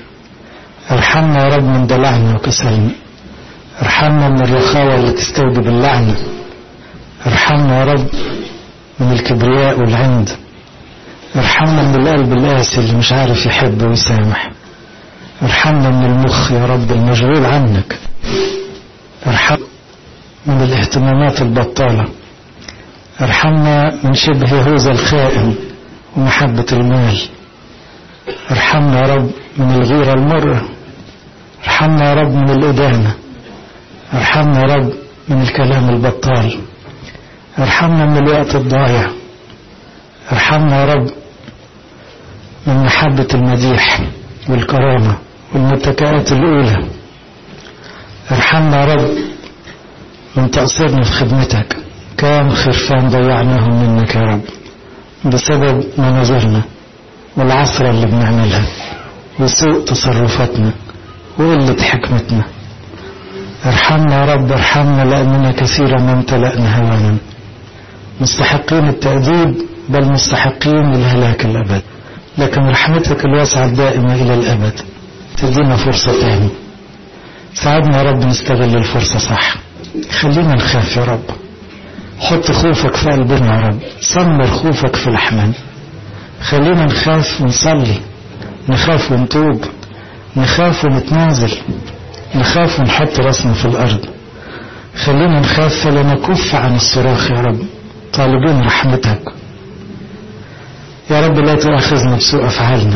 ارحمنا يا رب من دلعنا وكسلنا ارحمنا من الرخاوة اللي تستوجب اللعنة ارحمنا يا رب من الكبرياء والعند ارحمنا من القلب القاسي اللي مش عارف يحب ويسامح ارحمنا من المخ يا رب المشغول عنك ارحم من الاهتمامات البطالة ارحمنا من شبه يهوذا الخائن ومحبة المال ارحمنا يا رب من الغيرة المرة ارحمنا يا رب من الإدانة ارحمنا يا رب من الكلام البطال ارحمنا من الوقت الضايع ارحمنا يا رب من محبة المديح والكرامة والمتكئات الأولى ارحمنا يا رب من تقصيرنا في خدمتك كام خرفان ضيعناهم منك يا رب بسبب مناظرنا والعثرة اللي بنعملها وسوء تصرفاتنا وقلة حكمتنا ارحمنا يا رب ارحمنا لأننا كثيرا ما امتلأنا هوانا مستحقين التأديب بل مستحقين للهلاك الأبد لكن رحمتك الواسعة الدائمة إلى الأبد تدينا فرصة تاني ساعدنا يا رب نستغل الفرصة صح خلينا نخاف يا رب حط خوفك في قلبنا يا رب سمر خوفك في لحمنا خلينا نخاف ونصلي نخاف ونتوب نخاف ونتنازل نخاف ونحط راسنا في الأرض خلينا نخاف فلا نكف عن الصراخ يا رب طالبين رحمتك يا رب لا تؤاخذنا بسوء أفعالنا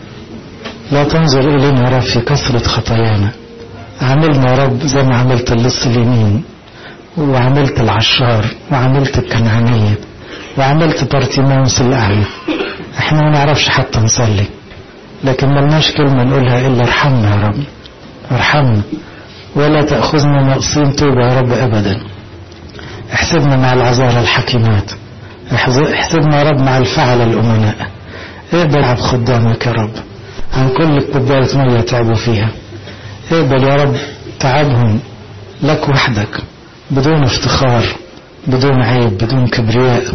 لا تنظر إلينا يا رب في كثرة خطايانا عملنا يا رب زي ما عملت اللص اليمين وعملت العشار وعملت الكنعانية وعملت بارتيماوس الأعمى احنا ما نعرفش حتى نصلي لكن ملناش كلمة نقولها إلا ارحمنا يا رب ارحمنا ولا تأخذنا ناقصين توبة يا رب أبدا احسبنا مع العذارى الحكيمات احسبنا يا رب مع الفعل الأمناء اقبل عب خدامك يا رب عن كل كوباية مية تعبوا فيها اقبل يا رب تعبهم لك وحدك بدون افتخار بدون عيب بدون كبرياء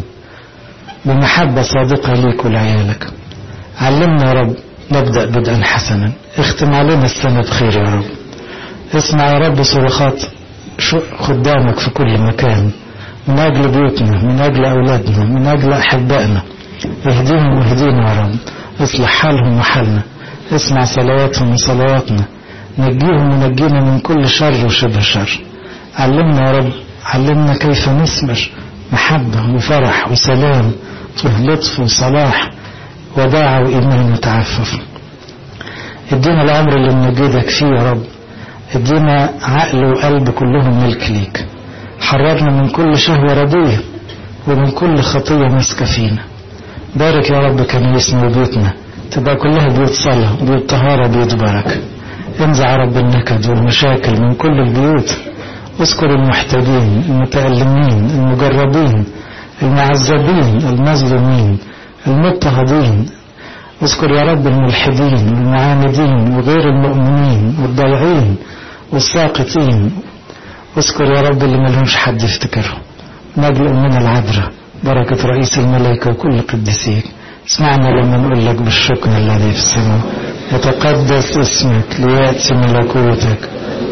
بمحبة صادقة ليك ولعيالك علمنا يا رب نبدأ بدءا حسنا اختم علينا السنة بخير يا رب اسمع يا رب صرخات خدامك في كل مكان من أجل بيوتنا من أجل أولادنا من أجل أحبائنا اهديهم واهدينا يا رب اصلح حالهم وحالنا اسمع صلواتهم وصلواتنا نجيهم ونجينا من كل شر وشبه شر علمنا يا رب علمنا كيف نثمر محبة وفرح وسلام لطف وصلاح وداعة وإيمان وتعفف ادينا العمر اللي نجدك فيه يا رب ادينا عقل وقلب كلهم ملك ليك حررنا من كل شهوة ردية ومن كل خطية ماسكة فينا بارك يا رب كنيسنا وبيوتنا تبقى كلها بيوت صلاة بيوت طهارة بيوت بركة انزع رب النكد والمشاكل من كل البيوت اذكر المحتاجين المتألمين المجربين المعذبين المظلومين المضطهدين اذكر يا رب الملحدين والمعاندين وغير المؤمنين والضايعين والساقطين اذكر يا رب اللي ملهمش حد يفتكرهم نجل أمنا العذراء بركة رئيس الملائكة وكل قديسيك اسمعنا لما نقول لك بالشكر الذي في السماء يتقدس اسمك ليأتي ملكوتك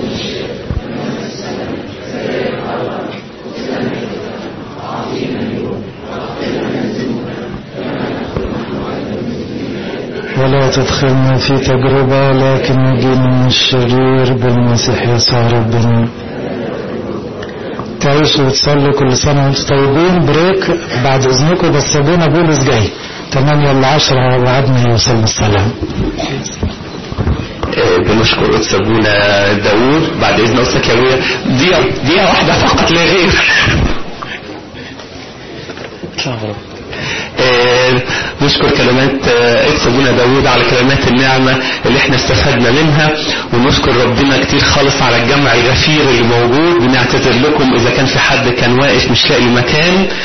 ولا تدخلنا في تجربة لكن نجينا من الشرير بالمسيح يسوع ربنا تعيشوا وتصلوا كل سنة وانتم طيبين بريك بعد اذنكم بس ابونا بولس جاي 8 ل 10 وعدنا يوصل السلام بنشكر قدس ابونا داوود بعد اذن قدسك يا ابويا دقيقه دقيقه واحده فقط لا غير نشكر كلمات قدس ابونا داوود على كلمات النعمه اللي احنا استفدنا منها ونشكر ربنا كتير خالص على الجمع الغفير اللي موجود بنعتذر لكم اذا كان في حد كان واقف مش لاقي مكان